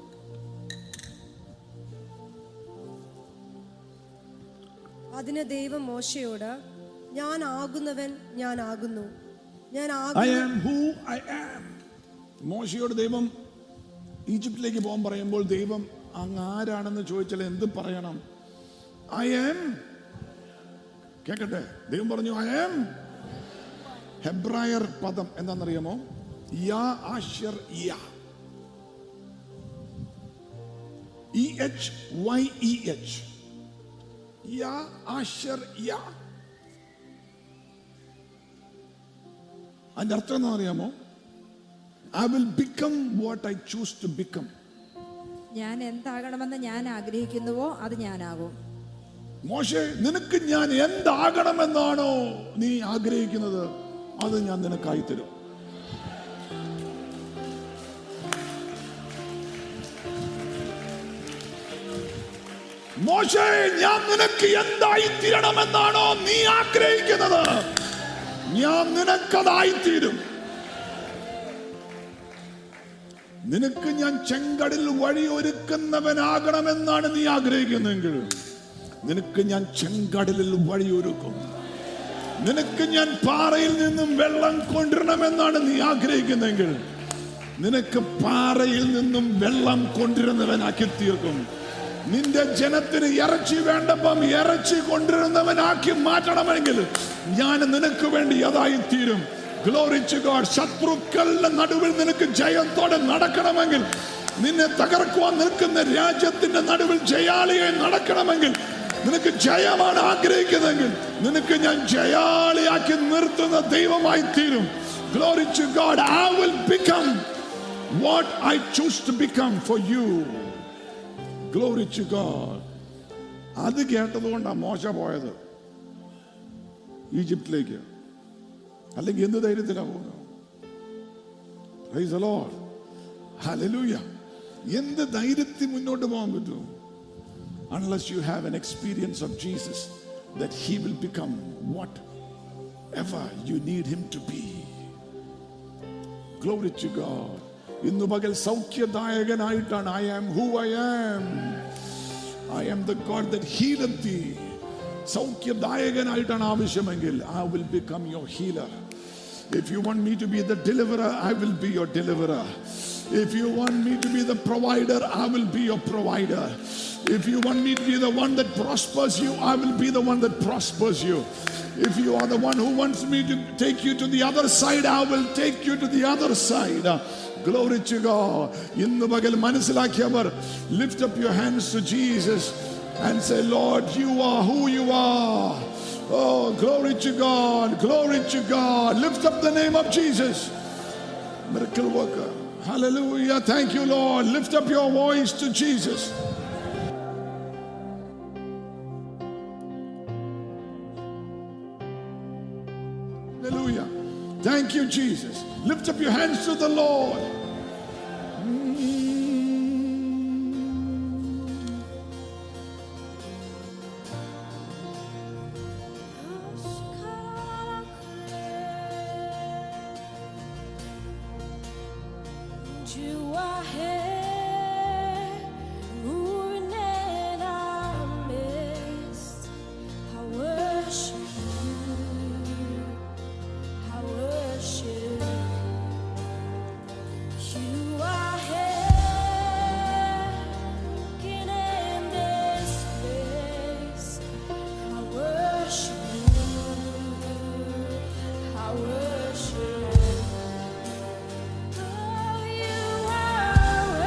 അതിന് ദൈവം മോശയോട് ഞാൻ ആകുന്നവൻ ഞാൻ ആകുന്നു ഞാൻ ഐ ആകുന്നു ആം ഹൂ ഐ ആം മോശയോട് ദൈവം ഈജിപ്തിലേക്ക് പോകാൻ പറയുമ്പോൾ ദൈവം അങ്ങ് ആരാണെന്ന് ചോദിച്ചാൽ എന്ത് പറയണം ഐ ആം കേക്കട്ടെ ദൈവം പറഞ്ഞു ഐ ആം ഹെബ്രായർ പദം എന്താണെന്നറിയാമോ യാ ആഷ്യർ യാ E H Y E H യാ ആഷ്യർ യാ അതിന്റെ അർത്ഥം എന്താ അറിയാമോ I will become what I choose to become ഞാൻ എന്താകണമെന്ന് ഞാൻ ആഗ്രഹിക്കുന്നുവോ അത് ഞാനാകും മോശെ നിനക്ക് ഞാൻ എന്താകണമെന്നാണോ നീ ആഗ്രഹിക്കുന്നത് അത് ഞാൻ നിനക്കായി തരും മോശെ ഞാൻ നിനക്ക് എന്തായി തീരണമെന്നാണോ നീ ആഗ്രഹിക്കുന്നത് ഞാൻ നിനക്കതായി തീരും നിനക്ക് ഞാൻ ചെങ്കടൽ വഴി ഒരുക്കുന്നവനാകണമെന്നാണ് നീ ആഗ്രഹിക്കുന്നെങ്കിൽ നിനക്ക് ഞാൻ ചെങ്കടലിൽ വഴിയൊരുക്കും നിനക്ക് ഞാൻ പാറയിൽ നിന്നും വെള്ളം കൊണ്ടുവരണമെന്നാണ് നീ ആഗ്രഹിക്കുന്നെങ്കിൽ നിനക്ക് പാറയിൽ നിന്നും വെള്ളം കൊണ്ടുവരുന്നവനാക്കി തീർക്കും നിന്റെ ജനത്തിന് ഇറച്ചി വേണ്ടപ്പം ഇറച്ചി കൊണ്ടുവരുന്നവനാക്കി മാറ്റണമെങ്കിൽ ഞാൻ നിനക്ക് വേണ്ടി അതായി തീരും ഗ്ലോറിച്ച് ഗോഡ് ശത്രുക്കളുടെ നടുവിൽ നിനക്ക് ജയത്തോടെ നടക്കണമെങ്കിൽ നിന്നെ തകർക്കുവാൻ നിൽക്കുന്ന രാജ്യത്തിന്റെ നടുവിൽ ജയാളിയായി നടക്കണമെങ്കിൽ നിനക്ക് ജയമാണ് ആഗ്രഹിക്കുന്നതെങ്കിൽ നിനക്ക് ഞാൻ ജയാളിയാക്കി നിർത്തുന്ന ദൈവമായി തീരും glory to God I will become what I choose to become for you glory to God അത് കേട്ടതുകൊണ്ടാണ് മോശ പോയത് ഈജിപ്തിലേക്ക് അല്ലെങ്കിൽ എന്ത് ധൈര്യത്തിലാണ് പോകുന്നത് Praise the Lord. Hallelujah. എന്ത് ധൈര്യത്തിൽ മുന്നോട്ട് പോകാൻ പറ്റും unless you have an experience of Jesus that he will become whatever you need him to be. Glory to God. ഇന്ന് പകൽ സൗഖ്യദായകനായിട്ടാണ് I am who I am I am the God that healer thee സൗഖ്യദായകനായിട്ടാണ് ആവശ്യമെങ്കിൽ I will become your healer If you want me to be the deliverer, I will be your deliverer. If you want me to be the provider, I will be your provider. If you want me to be the one that prospers you, I will be the one that prospers you. If you are the one who wants me to take you to the other side, I will take you to the other side. Glory to God. ഇന്ന് പകൽ മനസ്സിലാക്കിയവർ lift up your hands to Jesus and say, Lord, you are who you are. Oh, glory to God, glory to God. Lift up the name of Jesus. Miracle worker. Hallelujah. Thank you, Lord. Lift up your voice to Jesus. Hallelujah. Thank you, Jesus. Lift up your hands to the Lord. You are here, moving in our midst. I worship you. I worship you. You are here, working in this place. I worship you. I worship you. Oh, you are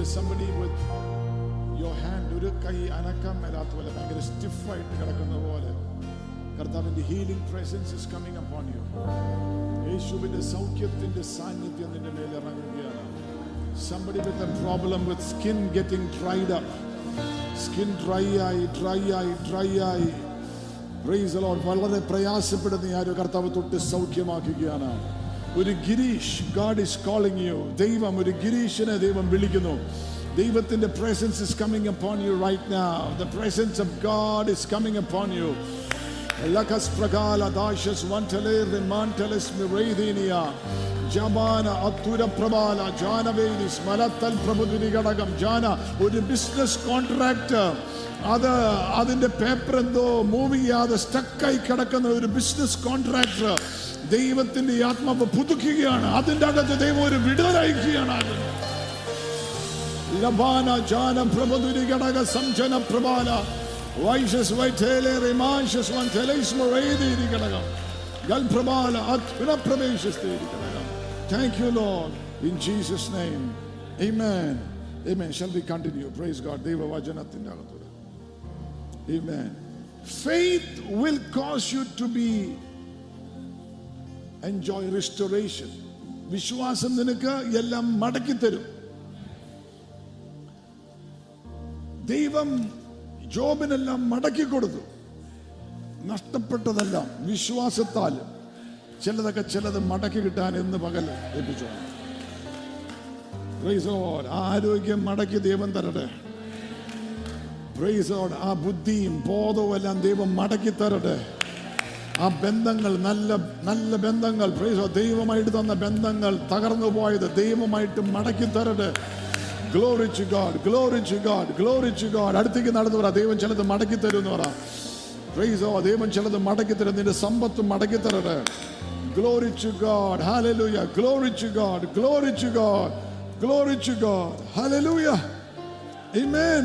there somebody with your hand ഒരു കൈ അനക്കാൻ മേലാത്ത പോലെ ഭയങ്കര സ്റ്റിഫായിട്ട് കിടക്കുന്ന പോലെ കർത്താവിന്റെ healing presence is coming upon you യേശുവിന്റെ സൗഖ്യത്തിന്റെ സാന്നിധ്യം നിന്റെ മേൽ ഇറങ്ങുകയാണ് somebody with a problem with skin getting dried up skin dry ആയി ഡ്രൈ ആയി ഡ്രൈ ആയി Praise the Lord. വളരെ പ്രയാസപ്പെടുന്ന ആരോ കർത്താവ് തൊട്ട് സൗഖ്യമാക്കുകയാണ് ഒരു Girish God is calling you ദൈവം ഒരു ഗിരീഷിനെ ദൈവം വിളിക്കുന്നു ദൈവത്തിന്റെ presence is coming upon you right now the presence of God is coming upon you ലക്കസ് പ്രകാല ദാശസ് വൻറ്റലെ റിമാൻറ്റലസ് മിറൈദീനിയ ജമാന അത്തുര പ്രബാല ജാനവേദിസ് മലത്തൽ പ്രഭുദിനി ഘടകം ജാന ഒരു ബിസിനസ് കോൺട്രാക്ട് അത് അതിന്റെ പേപ്പർ എന്തോ മൂവ് ചെയ്യാതെ സ്റ്റക്കായി കിടക്കുന്ന ഒരു ബിസിനസ് കോൺട്രാക്ടർ ദൈവത്തിന്റെ ഈ ആത്മാവ് പുതുക്കുകയാണ് അതിന്റെ അകത്ത് ദൈവം ഒരു വിടുതലയക്കുകയാണ് അതിന് ലബാന ജാന പ്രഭുദിനി ഘടക സംജന പ്രബാല വൈശസ് വൈറ്റേലെ റിമാൻഷസ് വൻ തെലൈസ്മറേതീരി ഘടകം ഗൽപ്രബാല പുനഃപ്രവേശസ്തേരി ഘടകം thank you Lord in Jesus name Amen. Amen. Shall we continue? Praise God. ദൈവവചനത്തിന്റെ അകത്തൂടെ Amen. Faith will cause you to be enjoy restoration. വിശ്വാസം നിനക്ക് എല്ലാം മടക്കി തരും ദൈവം ജോബിനെല്ലാം മടക്കി കൊടുത്തു നഷ്ടപ്പെട്ടതെല്ലാം വിശ്വാസത്താൽ ചിലതൊക്കെ ചിലത് മടക്കി കിട്ടാൻ എന്ന് പകൽ ഏൽപ്പിച്ചു Praise the Lord. ആ ആരോഗ്യം മടക്കി ദൈവം തരട്ടെ Praise the Lord. ആ ബുദ്ധിയും ബോധവും എല്ലാം ദൈവം മടക്കി തരട്ടെ ആ ബന്ധങ്ങൾ നല്ല നല്ല ബന്ധങ്ങൾ Praise the Lord. ദൈവമായിട്ട് തന്ന ബന്ധങ്ങൾ തകർന്നു പോയത് ദൈവമായിട്ട് മടക്കി തരട്ടെ glory to God glory to God glory to God അടുത്തേക്ക് നടന്നു പറ ദൈവം ചിലത് മടക്കി തരും എന്ന് പറ Praise the Lord. ദൈവം ചിലത് മടക്കി തരും നിന്റെ സമ്പത്ത് മടക്കി തരട്ടെ glory to God hallelujah glory to God glory to God glory to God hallelujah amen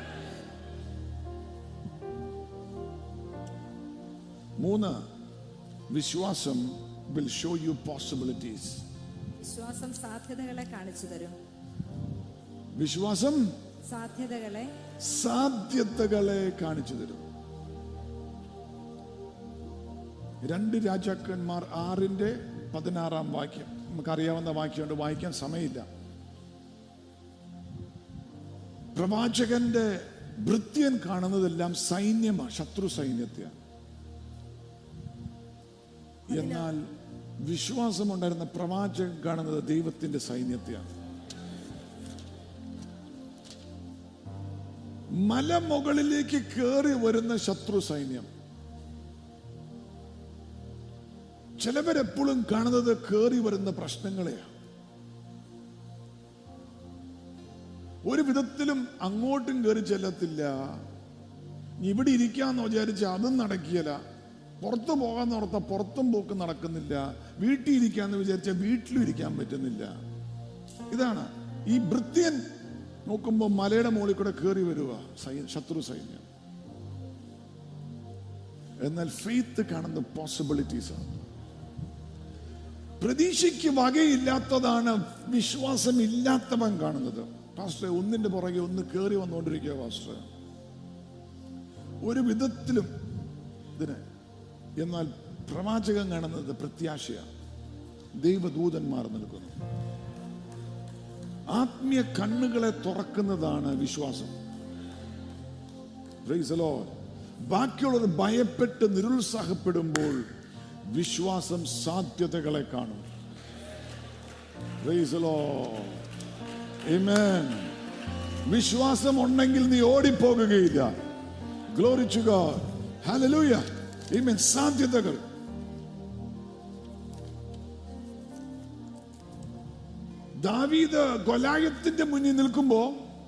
മൂന്ന് വിശ്വാസം വിൽ ഷോ യു പോസിബിലിറ്റീസ് വിശ്വാസം സാധ്യതകളെ കാണിച്ചു തരും വിശ്വാസം സാധ്യതകളെ സാധ്യതകളെ കാണിച്ചു തരും രണ്ട് രാജാക്കന്മാർ ആറിന്റെ പതിനാറാം വാക്യം നമുക്കറിയാവുന്ന വാക്യമുണ്ട് വായിക്കാൻ സമയമില്ല പ്രവാചകന്റെ ഭൃത്യൻ കാണുന്നതെല്ലാം സൈന്യമാണ് ശത്രു സൈന്യത്തെയാണ് എന്നാൽ വിശ്വാസമുണ്ടായിരുന്ന പ്രവാചകൻ കാണുന്നത് ദൈവത്തിന്റെ സൈന്യത്തെയാണ് മലമുകളിലേക്ക് കയറി വരുന്ന ശത്രു സൈന്യം ചിലവരെപ്പോഴും കാണുന്നത് കയറി വരുന്ന പ്രശ്നങ്ങളെയാണ് ഒരു വിധത്തിലും അങ്ങോട്ടും കയറി ചെല്ലത്തില്ല ഇനി ഇവിടെ ഇരിക്കാന്ന് വിചാരിച്ച അതും നടക്കിയല്ല പുറത്തു പോകാന്ന് ഓർത്ത പുറത്തും പോക്ക് നടക്കുന്നില്ല വീട്ടിൽ ഇരിക്കാന്ന് വിചാരിച്ച വീട്ടിലും ഇരിക്കാൻ പറ്റുന്നില്ല ഇതാണ് ഈ ഭൃത്യൻ നോക്കുമ്പോൾ മലയുടെ മുകളിൽ കൂടെ കയറി വരുക സൈ- ശത്രു സൈന്യം എന്നാൽ ഫെയ്ത്ത് കാണുന്ന പോസിബിലിറ്റീസ് ആണ് പ്രതീക്ഷയ്ക്ക് വകയില്ലാത്തതാണ് വിശ്വാസം ഇല്ലാത്തവൻ കാണുന്നത് പാസ്റ്റർ ഒന്നിന്റെ പുറകെ ഒന്ന് കയറി വന്നുകൊണ്ടിരിക്കുക പാസ്റ്റർ ഒരു വിധത്തിലും ഇതിന് എന്നാൽ പ്രവാചകൻ കാണുന്നത് പ്രത്യാശയാണ് ദൈവദൂതന്മാർ നിൽക്കുന്നു ആത്മീയ കണ്ണുകളെ തുറക്കുന്നതാണ് വിശ്വാസം Praise the Lord. ബാക്കിയുള്ളവർ ഭയപ്പെട്ട് നിരുത്സാഹപ്പെടുമ്പോൾ വിശ്വാസം സാധ്യതകളെ കാണും Praise the Lord. Amen. വിശ്വാസം ഉണ്ടെങ്കിൽ നീ ഓടിപ്പോകുകയില്ല glory to God hallelujah amen സാധ്യതകൾ ദാവീദ് ഗൊലായത്തിന്റെ മുന്നിൽ നിൽക്കുമ്പോ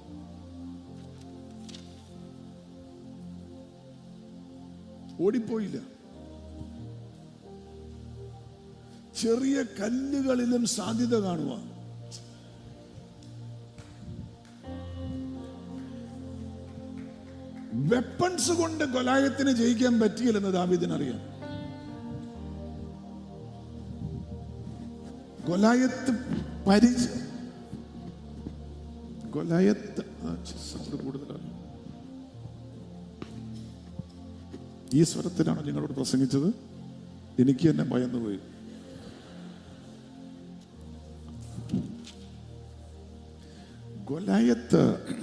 ഓടിപ്പോയില്ല ചെറിയ കല്ലുകളിലും സാധ്യത കാണുക വെപ്പൺസ് കൊണ്ട് ഗൊലായത്തിന് ജയിക്കാൻ പറ്റിയില്ലെന്ന് ദാവീദിനറിയാം ഗൊലായത്ത് പരിച ഗൊലയത്ത് ആ, സൗണ്ട് കൂടുതലാണ് ഈ സ്വരത്തിലാണോ നിങ്ങളോട് പ്രസംഗിച്ചത് എനിക്ക് തന്നെ ഭയന്നു പോയി ഗൊലായത്ത്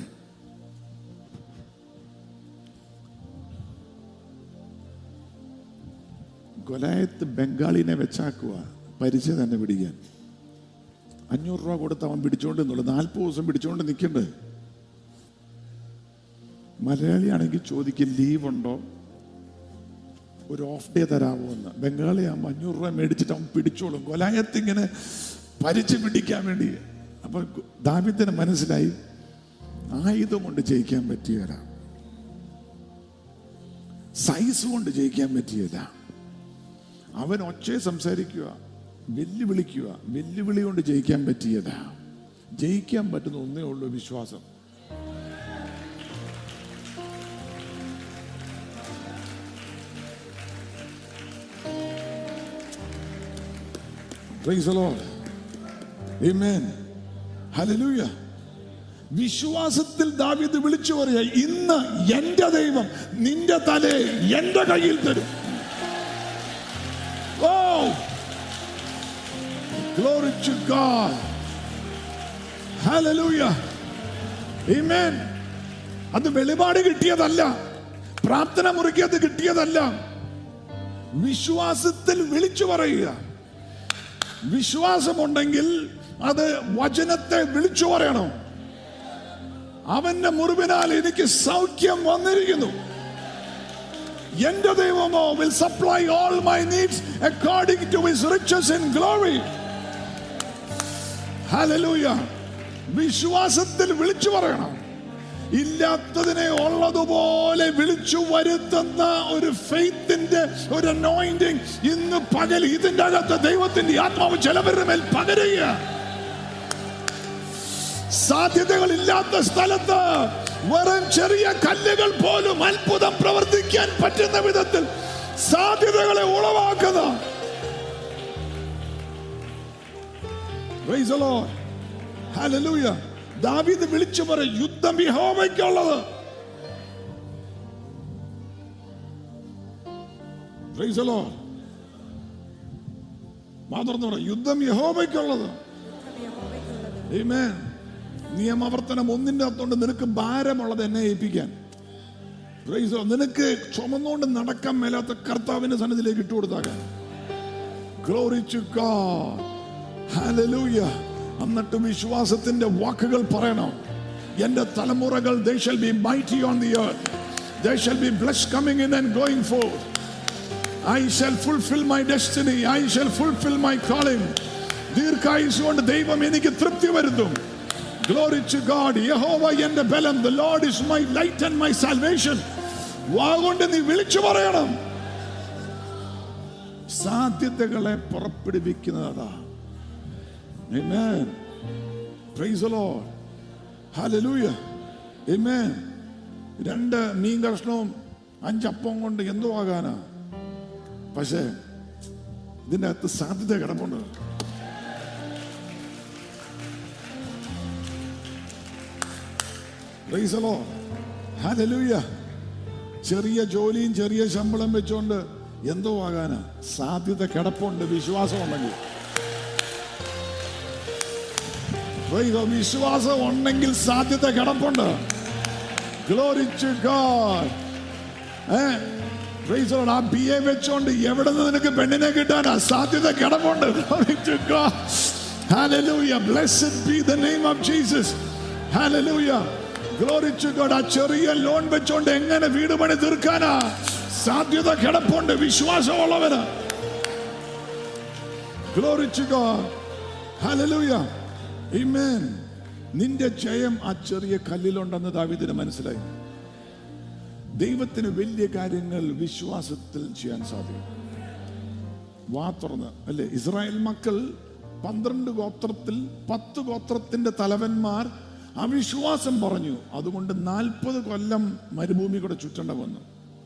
ഗൊലായത്ത് ബംഗാളിനെ വെച്ചാക്കുക പരിചയം തന്നെ പിടിക്കാൻ അഞ്ഞൂറ് രൂപ കൊടുത്ത് അവൻ പിടിച്ചോണ്ട് നിന്നുള്ളൂ നാൽപ്പത് ദിവസം പിടിച്ചോണ്ട് നിൽക്കണ്ടേ മലയാളിയാണെങ്കിൽ ചോദിക്കും ലീവ് ഉണ്ടോ ഒരു ഓഫ് ഡേ തരാമോ എന്ന് ബംഗാളി ആകുമ്പോൾ അഞ്ഞൂറ് രൂപ മേടിച്ചിട്ട് അവൻ പിടിച്ചോളും കൊലായത്ത് ഇങ്ങനെ പരിച്ച് പിടിക്കാൻ വേണ്ടി അപ്പൊ ദാവിത്തിന് മനസ്സിലായി ആയുധം കൊണ്ട് ജയിക്കാൻ പറ്റിയല്ല സൈസ് കൊണ്ട് ജയിക്കാൻ പറ്റിയല്ല അവൻ ഒച്ചയെ സംസാരിക്കുക വെല്ലുവിളിക്കുക വെല്ലുവിളി കൊണ്ട് ജയിക്കാൻ പറ്റിയതാ ജയിക്കാൻ പറ്റുന്ന ഒന്നേ ഉള്ളൂ വിശ്വാസം Praise the Lord. Amen. Hallelujah. വിശ്വാസത്തിൽ ദാവീദ് വിളിച്ചു പറയാ ഇന്ന് എന്റെ ദൈവം നിന്റെ തലേ എന്റെ കയ്യിൽ തരും ഓ Glory to God. Hallelujah. Amen. അത് വെളിപാട് കിട്ടിയതല്ല പ്രാർത്ഥന മുറിക്കത് കിട്ടിയതല്ല വിശ്വാസത്തിൽ വിളിച്ചു പറയുക വിശ്വാസമുണ്ടെങ്കിൽ അത് വചനത്തെ വിളിച്ചു പറയണം അവന്റെ മുറിവിനാൽ എനിക്ക് സൗഖ്യം വന്നിരിക്കുന്നു എന്റെ ദൈവമോ will supply all my needs according to his riches in glory hallelujah വിശ്വാസത്തിൽ വിളിച്ചു പറയണം ഇല്ലാത്തതിനെ ഉള്ളതുപോലെ വിളിച്ചു വരുത്തുന്ന ഒരു ഫെയ്ത്തിന്റെ ഒരു അനോയിന്റിങ് ഇന്ന് പകൽ ഇതിന്റെ അകത്ത് ദൈവത്തിന്റെ ആത്മാവ് ചിലവരുടെ മേൽ പകരുക സാധ്യതകൾ ഇല്ലാത്ത സ്ഥലത്ത് വെറും ചെറിയ കല്ലുകൾ പോലും അത്ഭുതം പ്രവർത്തിക്കാൻ പറ്റുന്ന വിധത്തിൽ സാധ്യതകളെ ഉളവാക്കുന്ന Praise the Lord. Hallelujah. ദാവീദ് വിളിച്ചു പറ യുദ്ധം യഹോവയ്ക്കുള്ളത് Praise the Lord. മാതർന്ന് പറ യുദ്ധം യഹോവയ്ക്കുള്ളത് Amen. നിയമാവർത്തനം ഒന്നിന്റെ അകത്തോണ്ട് നിനക്ക് ഭാരമുള്ളത് എന്നെ ഏൽപ്പിക്കാൻ Praise the Lord. നിനക്ക് ചുമന്നുകൊണ്ട് നടക്കാൻ മേലാത്ത കർത്താവിന്റെ സന്നിധിയിലേക്ക് ഇട്ടുകൊടുത്താക്കാൻ Glory to God. Hallelujah. എന്നിട്ട് വിശ്വാസത്തിന്റെ വാക്കുകൾ പറയണം എന്റെ തലമുറകൾ they shall be mighty on the earth they shall be blessed coming in and going forth I shall fulfill my destiny I shall fulfill my calling ദീർഘായുസ് കൊണ്ട് ദൈവം എനിക്ക് തൃപ്തി വരുത്തും Glory to God യഹോവ എന്റെ ബലം the Lord is my light and my salvation വാഗൊണ്ട് നീ വിളിച്ചു പറയണം സാധ്യതകളെ പുറപ്പെടുവിക്കുന്നത് അതാ Amen. Praise the Lord. Hallelujah. Amen. രണ്ട് മീൻ കഷ്ണവും അഞ്ചപ്പം കൊണ്ട് എന്തോ ആകാനാ പക്ഷേ ഇതിൻ്റെ അകത്ത് സാധ്യത കിടപ്പുണ്ട് Praise the Lord. Hallelujah. ചെറിയ ജോലിയും ചെറിയ ശമ്പളം വെച്ചുകൊണ്ട് എന്തോ ആകാനാ സാധ്യത കിടപ്പുണ്ട് വിശ്വാസം ഉണ്ടെങ്കിൽ Praise the Lord. വിശ്വാസം ഉണ്ടെങ്കിൽ സാധ്യത കിടപ്പുണ്ട് Glory to God. ഏ? Praise the Lord. ആ ബി എ വെച്ചോണ്ട് എവിടെ നിന്ന് നിനക്ക് പെണ്ണിനെ കിട്ടാനാ സാധ്യത കിടപ്പുണ്ട് Glory to God. Hallelujah. Blessed be the name of Jesus. Hallelujah. Glory to God. ആ ചെറിയ ലോൺ വെച്ചോണ്ട് എങ്ങനെ വീട് പണി തീർക്കാനാ സാധ്യത കിടപ്പുണ്ട് വിശ്വാസമുള്ളവന് Glory to God. Hallelujah. Amen. നിന്റെ ജയം ആ ചെറിയ കല്ലിലുണ്ടെന്ന് ദാവീദിന് മനസ്സിലായി ദൈവത്തിന് വലിയ കാര്യങ്ങൾ വിശ്വാസത്തിൽ ചെയ്യാൻ സാധിക്കും വാ തുറന്ന് അല്ലെ ഇസ്രായേൽ മക്കൾ പന്ത്രണ്ട് ഗോത്രത്തിൽ പത്ത് ഗോത്രത്തിന്റെ തലവന്മാർ അവിശ്വാസം പറഞ്ഞു അതുകൊണ്ട് നാൽപ്പത് കൊല്ലം മരുഭൂമി കൂടെ ചുറ്റണ്ട വന്നു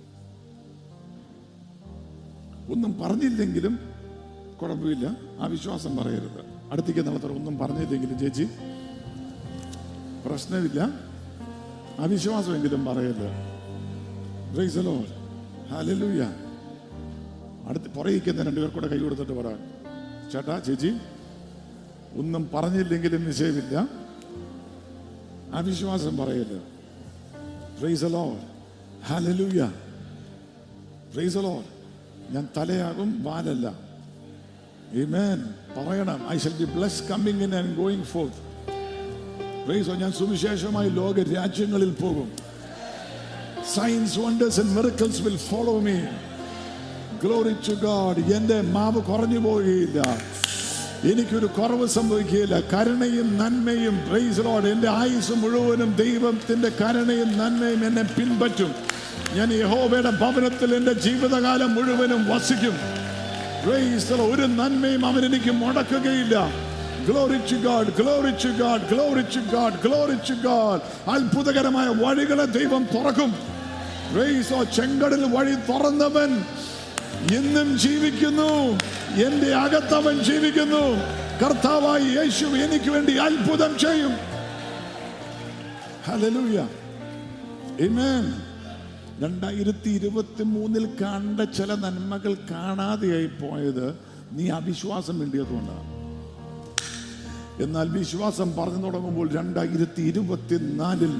ഒന്നും പറഞ്ഞില്ലെങ്കിലും കുഴപ്പമില്ല ആ വിശ്വാസം പറയരുത് അടുത്തേക്ക് നടത്തറ ഒന്നും പറഞ്ഞില്ലെങ്കിലും ചേച്ചി പ്രശ്നമില്ല അവിശ്വാസമെങ്കിലും പറയല്ല Praise the Lord. Hallelujah. അടുത്ത് പുറകിക്കുന്ന രണ്ടുപേർ കൂടെ കൈ കൊടുത്തിട്ട് പറ ചേട്ടാ ചേച്ചി ഒന്നും പറഞ്ഞില്ലെങ്കിലും നിശ്ചയമില്ല അവിശ്വാസം പറയല്ല praise Lord. Hallelujah. Praise the Lord. ഞാൻ തലയാകും വാലല്ല Amen. പറയണം I shall be bless coming in and going forth praise ഞാൻ സുവിശേഷമായി ലോക രാജ്യങ്ങളിൽ പോകും signs wonders and miracles will follow me glory to God എന്റെ മാവ് കുറഞ്ഞു പോവുകയില്ല എനിക്കൊരു കുറവ് സംഭവിക്കുകയില്ല കരുണയും നന്മയും പ്രൈസ് ലോഡ് എന്റെ ആയുസ് മുഴുവനും ദൈവത്തിന്റെ കരുണയും നന്മയും എന്നെ പിൻപറ്റും ഞാൻ യഹോവയുടെ ഭവനത്തിൽ എന്റെ ജീവിതകാലം മുഴുവനും വസിക്കും Praise the Lord. ഒരു നന്മയും അവൻ എനിക്ക് മുടക്കുകയില്ല Glory to God, glory to God, glory to God, glory to God. അത്ഭുതകരമായ വഴികളെ ദൈവം തുറക്കും Praise the Lord. ചെങ്കടൽ വഴി തുറന്നവൻ ഇന്നും ജീവിക്കുന്നു എന്റെ അകത്തവൻ ജീവിക്കുന്നു കർത്താവായി യേശു എനിക്ക് വേണ്ടി അത്ഭുതം ചെയ്യും Hallelujah. Amen. രണ്ടായിരത്തി ഇരുപത്തി മൂന്നിൽ കണ്ട ചില നന്മകൾ കാണാതെയായി പോയത് നീ അവിശ്വാസം വേണ്ടിയതുകൊണ്ടാണ് എന്നാൽ വിശ്വാസം പറഞ്ഞു തുടങ്ങുമ്പോൾ രണ്ടായിരത്തി ഇരുപത്തിനാലിൽ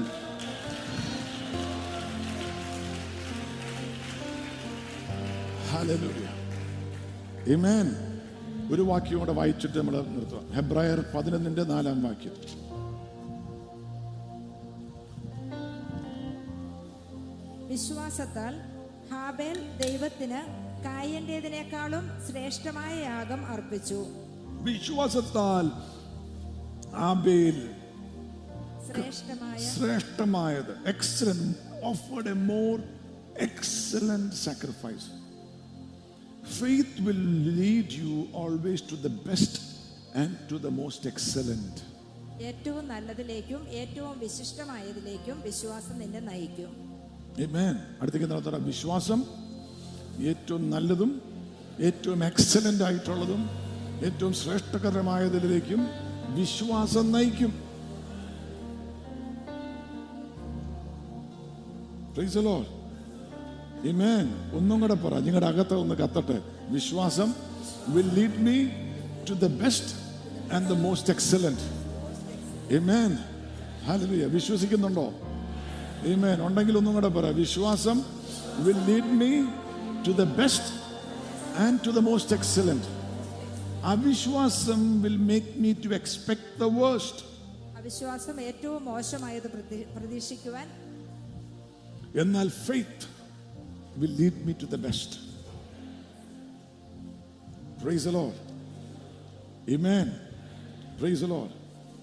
Hallelujah. Amen. ഒരു വാക്യം കൂടെ വായിച്ചിട്ട് നമ്മൾ നിർത്തുക ഹെബ്രായർ പതിനൊന്നിന്റെ നാലാം വാക്യം വിശ്വാസത്താൽ ഹാബേൽ ദൈവത്തിന് കായന്റേതിനേക്കാളും ശ്രേഷ്ഠമായ യാഗം അർപ്പിച്ചു വിശ്വാസത്താൽ ആബേൽ ശ്രേഷ്ഠമായ ശ്രേഷ്ഠമായത് excellent offered a more excellent sacrifice faith will lead you always to the best and to the most excellent ഏറ്റവും നല്ലതിലേക്കും ഏറ്റവും വിശിഷ്ടമായതിലേക്കും വിശ്വാസം നിന്നെ നയിക്കും Amen. അടുത്തേക്ക് നടത്തറ വിശ്വാസം ഏറ്റവും നല്ലതും ഏറ്റവും എക്സലന്റ് ആയിട്ടുള്ളതും ഏറ്റവും ശ്രേഷ്ഠകരമായതിലേക്കും വിശ്വാസം നയിക്കും Praise the Lord. Amen. ഒന്നും കൂടെ പറ നിങ്ങളുടെ അകത്ത് ഒന്ന് കത്തട്ടെ വിശ്വാസം will lead me to the best and the most excellent Amen. Hallelujah. വിശ്വസിക്കുന്നുണ്ടോ Amen. ഉണ്ടെങ്കിൽ ഒന്നും കൂടെ പറ വിശ്വാസം will lead me to the best and to the most excellent അവിശ്വാസം will make me to expect the worst അവിശ്വാസം ഏറ്റവും മോശമായത് പ്രതി- പ്രതീക്ഷിക്കുവാൻ എന്നാൽ faith will lead me to the best praise the Lord. Amen. Praise the Lord.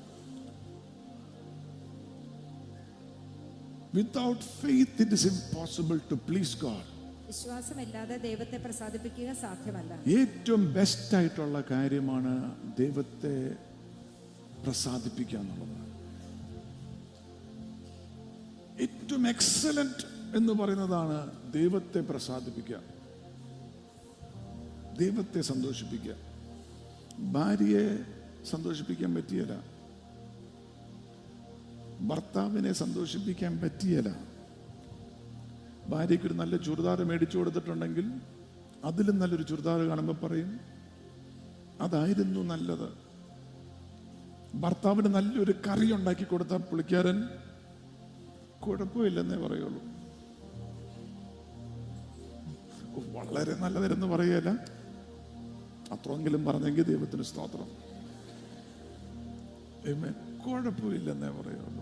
Without faith, it is impossible to please God. വിശ്വാസമില്ലാതെ ദൈവത്തെ പ്രസാദിപ്പിക്കുക സാധ്യമല്ല ഏറ്റവും ബെസ്റ്റ് ആയിട്ടുള്ള കാര്യമാണ് ദൈവത്തെ പ്രസാദിപ്പിക്കുക എന്നുള്ളത് ഏറ്റവും എക്സലന്റ് എന്ന് പറയുന്നതാണ് ദൈവത്തെ പ്രസാദിപ്പിക്കുക ദൈവത്തെ സന്തോഷിപ്പിക്കുക ഭാര്യയെ സന്തോഷിപ്പിക്കാൻ പറ്റിയല്ല ഭർത്താവിനെ സന്തോഷിപ്പിക്കാൻ പറ്റിയല്ല ഭാര്യയ്ക്ക് ഒരു നല്ല ചുരിദാർ മേടിച്ചു കൊടുത്തിട്ടുണ്ടെങ്കിൽ അതിലും നല്ലൊരു ചുരിദാർ കാണുമ്പോൾ പറയും അതായിരുന്നു നല്ലത് ഭർത്താവിന് നല്ലൊരു കറി ഉണ്ടാക്കി കൊടുത്ത പുള്ളിക്കാരൻ കുഴപ്പമില്ലെന്നേ പറയുള്ളൂ വളരെ നല്ലതെന്ന് പറയുകയല്ല അത്രയെങ്കിലും പറഞ്ഞെങ്കിൽ ദൈവത്തിന് സ്തോത്രം Amen. കുഴപ്പമില്ലെന്നേ പറയുള്ളൂ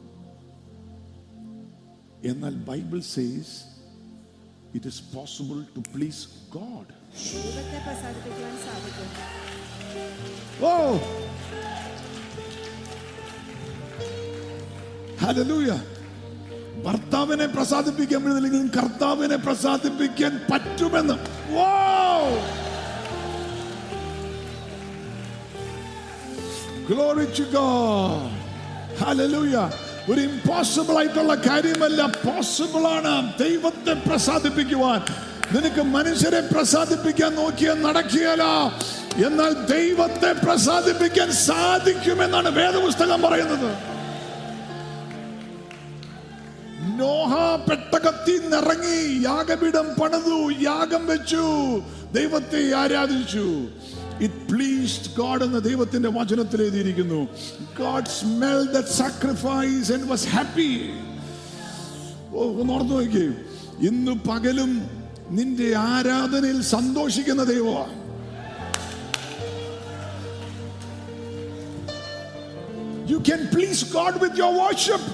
എന്നാൽ Bible says it is possible to please God ദൈവത്തെ പ്രസാദിപ്പിക്കുവാൻ സാധിക്കും ഓ ഹല്ലേലൂയ ഭർത്താവിനെ പ്രസാദിപ്പിക്കാൻ പറ്റുന്നില്ലെങ്കിലും കർത്താവിനെ പ്രസാദിപ്പിക്കാൻ പറ്റുമെന്ന് Wow! Glory to God. Hallelujah. ഒരു ഇമ്പോസിബിൾ ആയിട്ടുള്ള കാര്യമല്ല പോസിബിൾ ആണ് ദൈവത്തെ പ്രസാദിപ്പിക്കുവാൻ നിനക്ക് മനുഷ്യരെ പ്രസാദിപ്പിക്കാൻ നോക്കിയാൽ നടക്കുകയല്ല എന്നാൽ ദൈവത്തെ പ്രസാദിപ്പിക്കാൻ സാധിക്കുമെന്നാണ് വേദപുസ്തകം പറയുന്നത് നോഹ പെട്ടകത്തിൽ നിറങ്ങി യാഗപീഠം പണിതു യാഗം വെച്ചു ദൈവത്തെ ആരാധിച്ചു ഇറ്റ് പ്ലീസ്ഡ് ഗോഡ് എന്ന ദൈവത്തിന്റെ വചനത്തിൽ എഴുതിയിരിക്കുന്നു God smell that sacrifice and was happy ഓ ഒന്ന് ഓർത്ത് നോക്കി ഇന്ന് പകലും നിന്റെ ആരാധനയിൽ സന്തോഷിക്കുന്ന ദൈവമാണ് you can please God with your worship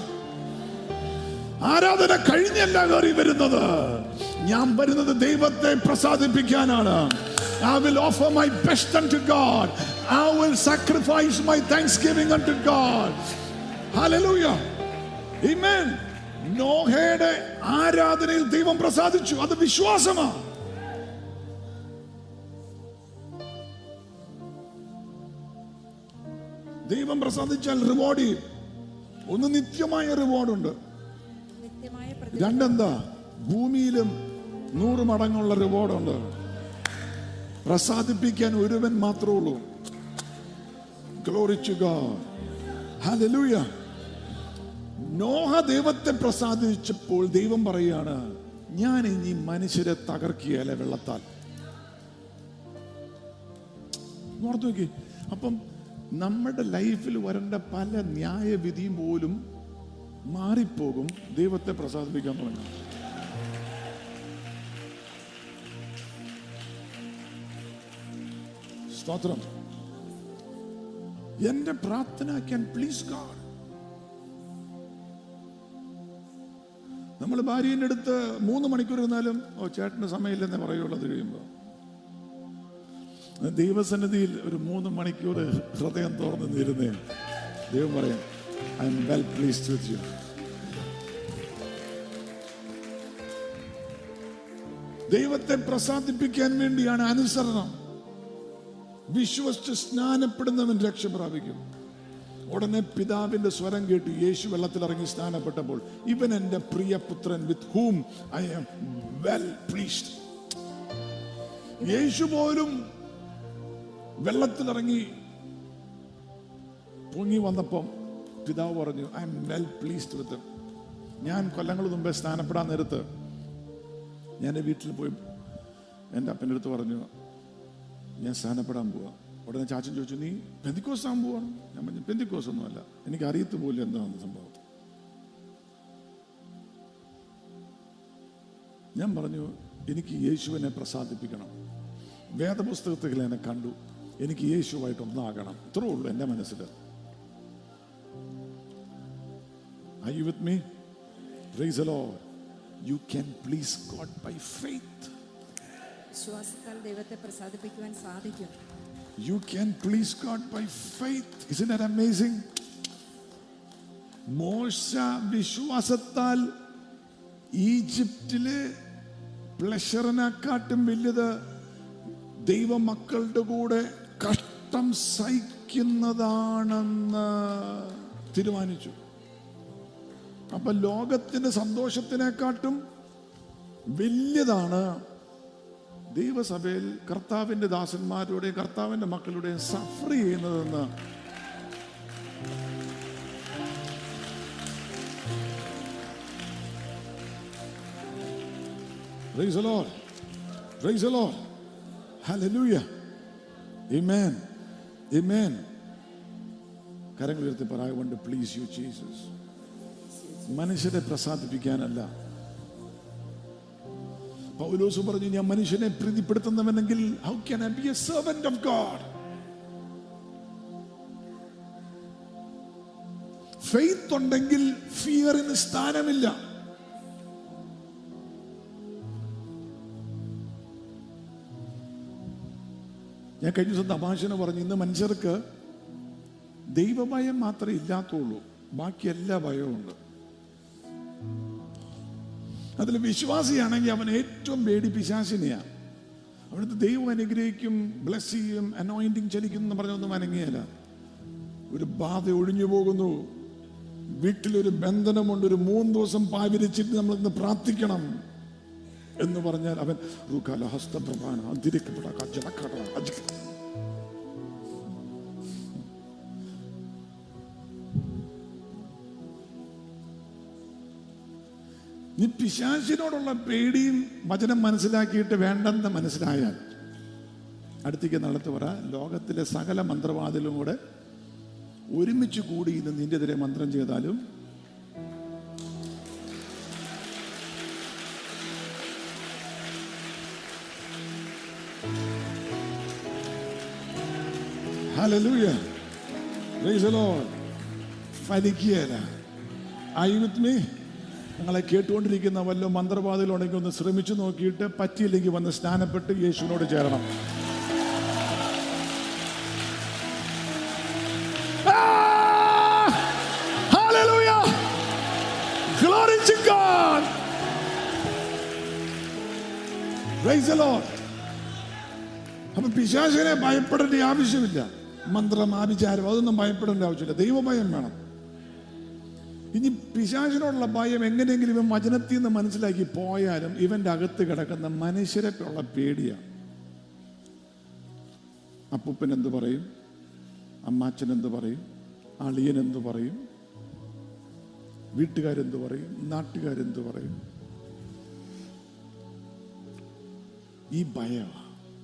ആരാധന കഴിഞ്ഞല്ല കയറി വരുന്നത് ഞാൻ വരുന്നത് ദൈവത്തെ പ്രസാദിപ്പിക്കാനാണ് I will offer my best unto God. I will sacrifice my thanksgiving unto God. Hallelujah. Amen. നോഹയുടെ ആരാധനയിൽ ദൈവം പ്രസാദിച്ചു അത് വിശ്വാസമാണ് ദൈവം പ്രസാദിച്ചാൽ റിവാർഡ് ചെയ്യും ഒന്ന് നിത്യമായ റിവാർഡുണ്ട് നിത്യമായ രണ്ടെന്താ ഭൂമിയിലും നൂറ് മടങ്ങുള്ള റിവാർഡുണ്ട് പ്രസാദിപ്പിക്കാൻ ഒരുവൻ മാത്രമേ ഉള്ളൂ ഗ്ലോറിച്ചു ഹല്ലേലൂയ നോഹ ദൈവത്തെ പ്രസാദിച്ചപ്പോൾ ദൈവം പറയാണ് ഞാൻ ഇനി മനുഷ്യരെ തകർക്കുകയല്ല വെള്ളത്താൽ ഓർത്തു നോക്കി അപ്പം നമ്മുടെ ലൈഫിൽ വരേണ്ട പല ന്യായവിധിയും പോലും മാറിപ്പോകും ദൈവത്തെ പ്രസാദിപ്പിക്കാൻ തുടങ്ങി സ്തോത്രം എന്റെ പ്രാർത്ഥന ക്യാൻ പ്ലീസ് ഗാഡ് നമ്മൾ ഭാര്യയുടെ അടുത്ത് മൂന്ന് മണിക്കൂർ ഇരുന്നാലും ഓ ചേട്ടന് സമയമില്ലെന്നേ പറയുള്ളൂ അത് കഴിയുമ്പോൾ ദൈവസന്നിധിയിൽ ഒരു മൂന്ന് മണിക്കൂർ ഹൃദയം തുറന്ന് നിരുന്നേ ദൈവം പറയും I am well pleased with you ദൈവത്തെ പ്രസാദിപ്പിക്കാൻ വേണ്ടിയാണ് അനുസരണം വിശ്വസിച്ച് സ്നാനപ്പെടുന്നവൻ രക്ഷ പ്രാപിക്കും ഉടനെ പിതാവിന്റെ സ്വരം കേട്ടു യേശു വെള്ളത്തിൽ ഇറങ്ങി സ്നാനപ്പെട്ടപ്പോൾ ഇവൻ എന്റെ പ്രിയപുത്രൻ with whom I am well pleased യേശു പോലും വെള്ളത്തിലിറങ്ങി പൊങ്ങി വന്നപ്പം പിതാവ് പറഞ്ഞു I am well pleased with ഞാൻ കൊല്ലങ്ങൾ മുമ്പേ സ്നാനപ്പെടാൻ നേരത്ത് ഞാൻ എൻ്റെ വീട്ടിൽ പോയി എൻ്റെ അപ്പൻ്റെ അടുത്ത് പറഞ്ഞു ഞാൻ സ്നാനപ്പെടാൻ പോവാ ഉടനെ ചാച്ചൻ ചോദിച്ചു നീ പെന്തിക്കോസ് ആകാൻ പോവാണ് ഞാൻ പറഞ്ഞു പെന്തിക്കോസ് ഒന്നുമല്ല എനിക്ക് അറിയത്ത് പോലും എന്താണ് സംഭവം ഞാൻ പറഞ്ഞു എനിക്ക് യേശുവിനെ പ്രസാദിപ്പിക്കണം വേദപുസ്തകത്തിൽ എന്നെ കണ്ടു എനിക്ക് യേശുവായിട്ട് ഒന്നാകണം ഇത്രേ ഉള്ളൂ എൻ്റെ മനസ്സിൽ Are you with me? Praise the Lord. You can please God by faith. വിശ്വാസത്താൽ ദൈവത്തെ പ്രസാദിപ്പിക്കുവാൻ സാധിക്കും You can please God by faith. Isn't that amazing? മോശ വിശ്വാസത്താൽ ഈജിപ്തിലെ പ്ലഷറിനെക്കാട്ടും വലുത് ദൈവമക്കളുടെ കൂടെ കഷ്ടം സഹിക്കുന്നതാണെന്ന് തീരുമാനിച്ചു അപ്പൊ ലോകത്തിന്റെ സന്തോഷത്തിനെക്കാട്ടും വലിയതാണ് ദൈവസഭയിൽ കർത്താവിന്റെ ദാസന്മാരുടെയും കർത്താവിന്റെ മക്കളുടെയും സഫർ ചെയ്യുന്നതെന്ന് Praise the Lord. Praise the Lord. Hallelujah. Amen. Amen. കരങ്ങൾ ഉയർത്തി പറ ഐ വണ്ട് പ്ലീസ് യു ജീസസ് മനുഷ്യരെ പ്രസാദിപ്പിക്കാനല്ല പൗലോസ് പറഞ്ഞു ഞാൻ മനുഷ്യനെ പ്രീതിപ്പെടുത്തുന്നവനെങ്കിൽ how can I be a servant of God faith ഉണ്ടെങ്കിൽ ഫിയറിന് സ്ഥാനമില്ല ഞാൻ കഴിഞ്ഞ ദിവസം തമാശന് പറഞ്ഞു ഇന്ന് മനുഷ്യർക്ക് ദൈവഭയം മാത്രമേ ഇല്ലാത്തുള്ളൂ ബാക്കി എല്ലാ ഭയവും ഉണ്ട് അതിൽ വിശ്വാസിയാണെങ്കിൽ അവൻ ഏറ്റവും പേടി പിശാസിനെയാണ് അവിടുത്തെ ദൈവം അനുഗ്രഹിക്കും ബ്ലസ് ചെയ്യും അനോയിന്റിങ് ചലിക്കും എന്ന് പറഞ്ഞൊന്നും അനങ്ങിയല്ല ഒരു ബാധ ഒഴിഞ്ഞു പോകുന്നു വീട്ടിലൊരു ബന്ധനമുണ്ട് ഒരു മൂന്ന് ദിവസം പാവിരിച്ചിട്ട് നമ്മൾ ഇന്ന് പ്രാർത്ഥിക്കണം എന്ന് പറഞ്ഞാൽ അവൻ റുക്കാല ഹസ്തപ്രഭാന അതിരിക്കപ്പെട്ട കജലക്കട അജ- നീ പിശാചിനോടുള്ള പേടിയും വചനം മനസ്സിലാക്കിയിട്ട് വേണ്ടെന്ന് മനസ്സിലായാൽ അടുത്തേക്ക് നടത്തു പറ ലോകത്തിലെ സകല മന്ത്രവാദിലും കൂടെ ഒരുമിച്ച് കൂടി ഇന്ന് നിന്റെ എതിരെ മന്ത്രം ചെയ്താലും Hallelujah. Praise the Lord. ഫലിക്കുകയല്ല Are you with me? നിങ്ങളെ കേട്ടുകൊണ്ടിരിക്കുന്ന വല്ല മന്ത്രവാദികളുണ്ടെങ്കിൽ ഒന്ന് ശ്രമിച്ചു നോക്കിയിട്ട് പറ്റിയില്ലെങ്കിൽ വന്ന് സ്നാനപ്പെട്ട് യേശുവിനോട് ചേരണം Ah! Hallelujah! Glory to God! Praise the Lord. അപ്പൊ പിശാചിനെ ഭയപ്പെടേണ്ട ആവശ്യമില്ല മന്ത്രം ആഭിചാരം അതൊന്നും ഭയപ്പെടേണ്ട ആവശ്യമില്ല ദൈവഭയം വേണം ഇനി പിശാചിനോടുള്ള ഭയം എങ്ങനെയെങ്കിലും ഇവൻ വചനത്തിൽ നിന്ന് മനസ്സിലാക്കി പോയാലും ഇവന്റെ അകത്ത് കിടക്കുന്ന മനുഷ്യരെക്കുള്ള പേടിയാണ് അപ്പൂപ്പൻ എന്ത് പറയും അമ്മാച്ചൻ എന്ത് പറയും അളിയൻ എന്ത് പറയും വീട്ടുകാരെന്ത് പറയും നാട്ടുകാരെന്ത് പറയും ഈ ഭയമാണ്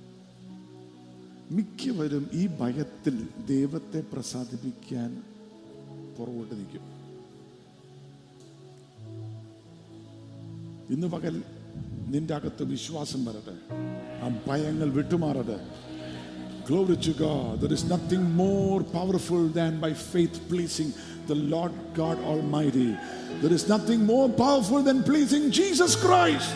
മിക്കവരും ഈ ഭയത്തിൽ ദൈവത്തെ പ്രസാദിപ്പിക്കാൻ പുറകോട്ട് നിൽക്കും ഇന്ന് പകൽ നിന്റെ അകത്ത് വിശ്വാസം വരട്ടെ ആ ഭയങ്ങൾ വിട്ടുമാറട്ടെ Glory to God. There is nothing more powerful than by faith pleasing the Lord God Almighty. There is nothing more powerful than pleasing Jesus Christ.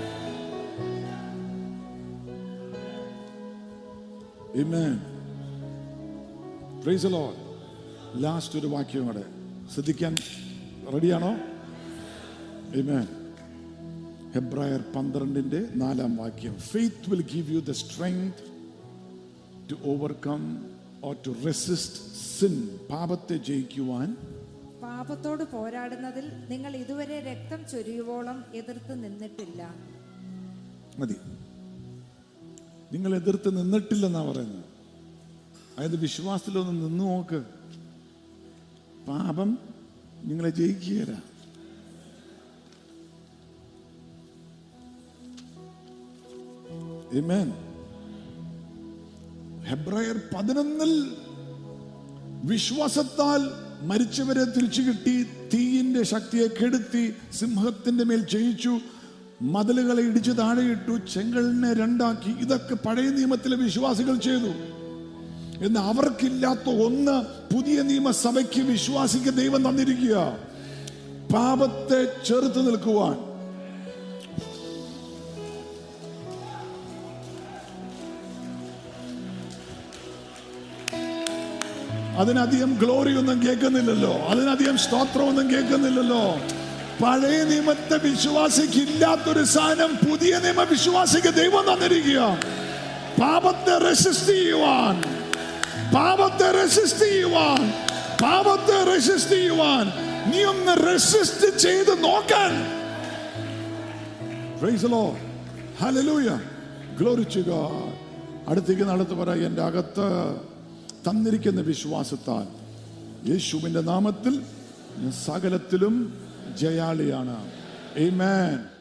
Amen. Praise the Lord. Last ഒരു വാക്യം കൂടെ ശ്രദ്ധിക്കാൻ റെഡിയാണോ Amen. ഹെബ്രായർ പന്ത്രണ്ടിന്റെ നാലാം വാക്യം faith will give you the strength to overcome or to resist sin പാപത്തെ ജയിക്കുവാൻ പാപത്തോട് പോരാടുന്നതിൽ നിങ്ങൾ ഇതുവരെ രക്തം ചൊരിയുവോളം എതിർത്ത് നിന്നിട്ടില്ല മതി നിങ്ങൾ എതിർത്ത് നിന്നിട്ടില്ലെന്നാ പറയുന്നത് അതായത് വിശ്വാസത്തിലൊന്ന് നിന്നു നോക്ക് പാപം നിങ്ങളെ ജയിക്കുകയില്ല Amen. ഹെബ്രായർ പതിനൊന്നിൽ വിശ്വാസത്താൽ മരിച്ചവരെ തിരിച്ചു കിട്ടി തീയിന്റെ ശക്തിയെ കെടുത്തി സിംഹത്തിന്റെ മേൽ ജയിച്ചു മതിലുകളെ ഇടിച്ചു താഴെയിട്ടു ചെങ്കലിനെ രണ്ടാക്കി ഇതൊക്കെ പഴയ നിയമത്തിലെ വിശ്വാസികൾ ചെയ്തു എന്ന് അവർക്കില്ലാത്ത ഒന്ന് പുതിയ നിയമസഭയ്ക്ക് വിശ്വാസിക്ക് ദൈവം തന്നിരിക്കുക പാപത്തെ ചെറുത്ത് നിൽക്കുവാൻ അതിനധികം ഗ്ലോറി ഒന്നും കേൾക്കുന്നില്ലല്ലോ അതിനധികം സ്തോത്രമൊന്നും കേൾക്കുന്നില്ലല്ലോ പഴയ നിയമത്തെ വിശ്വാസിക്ക് ഇല്ലാത്തൊരു സാധനം പുതിയ നിയമ വിശ്വാസിക്ക് ദൈവം തന്നിരിക്കുക പാപത്തെ റെസിസ്റ്റ് ചെയ്യുവാൻ പാപത്തെ റെസിസ്റ്റ് ചെയ്യുവാൻ പാപത്തെ റെസിസ്റ്റ് ചെയ്യുവാൻ നീ ഒന്ന് റെസിസ്റ്റ് ചെയ്ത് നോക്കാൻ Praise the Lord. Hallelujah. Glory to God. അടുത്തേക്ക് നടത്ത് പറ എൻ്റെ അകത്ത് തന്നിരിക്കുന്ന വിശ്വാസത്താൽ യേശുവിൻ്റെ നാമത്തിൽ ഞാൻ സകലത്തിലും ജയാളിയാണ് Amen.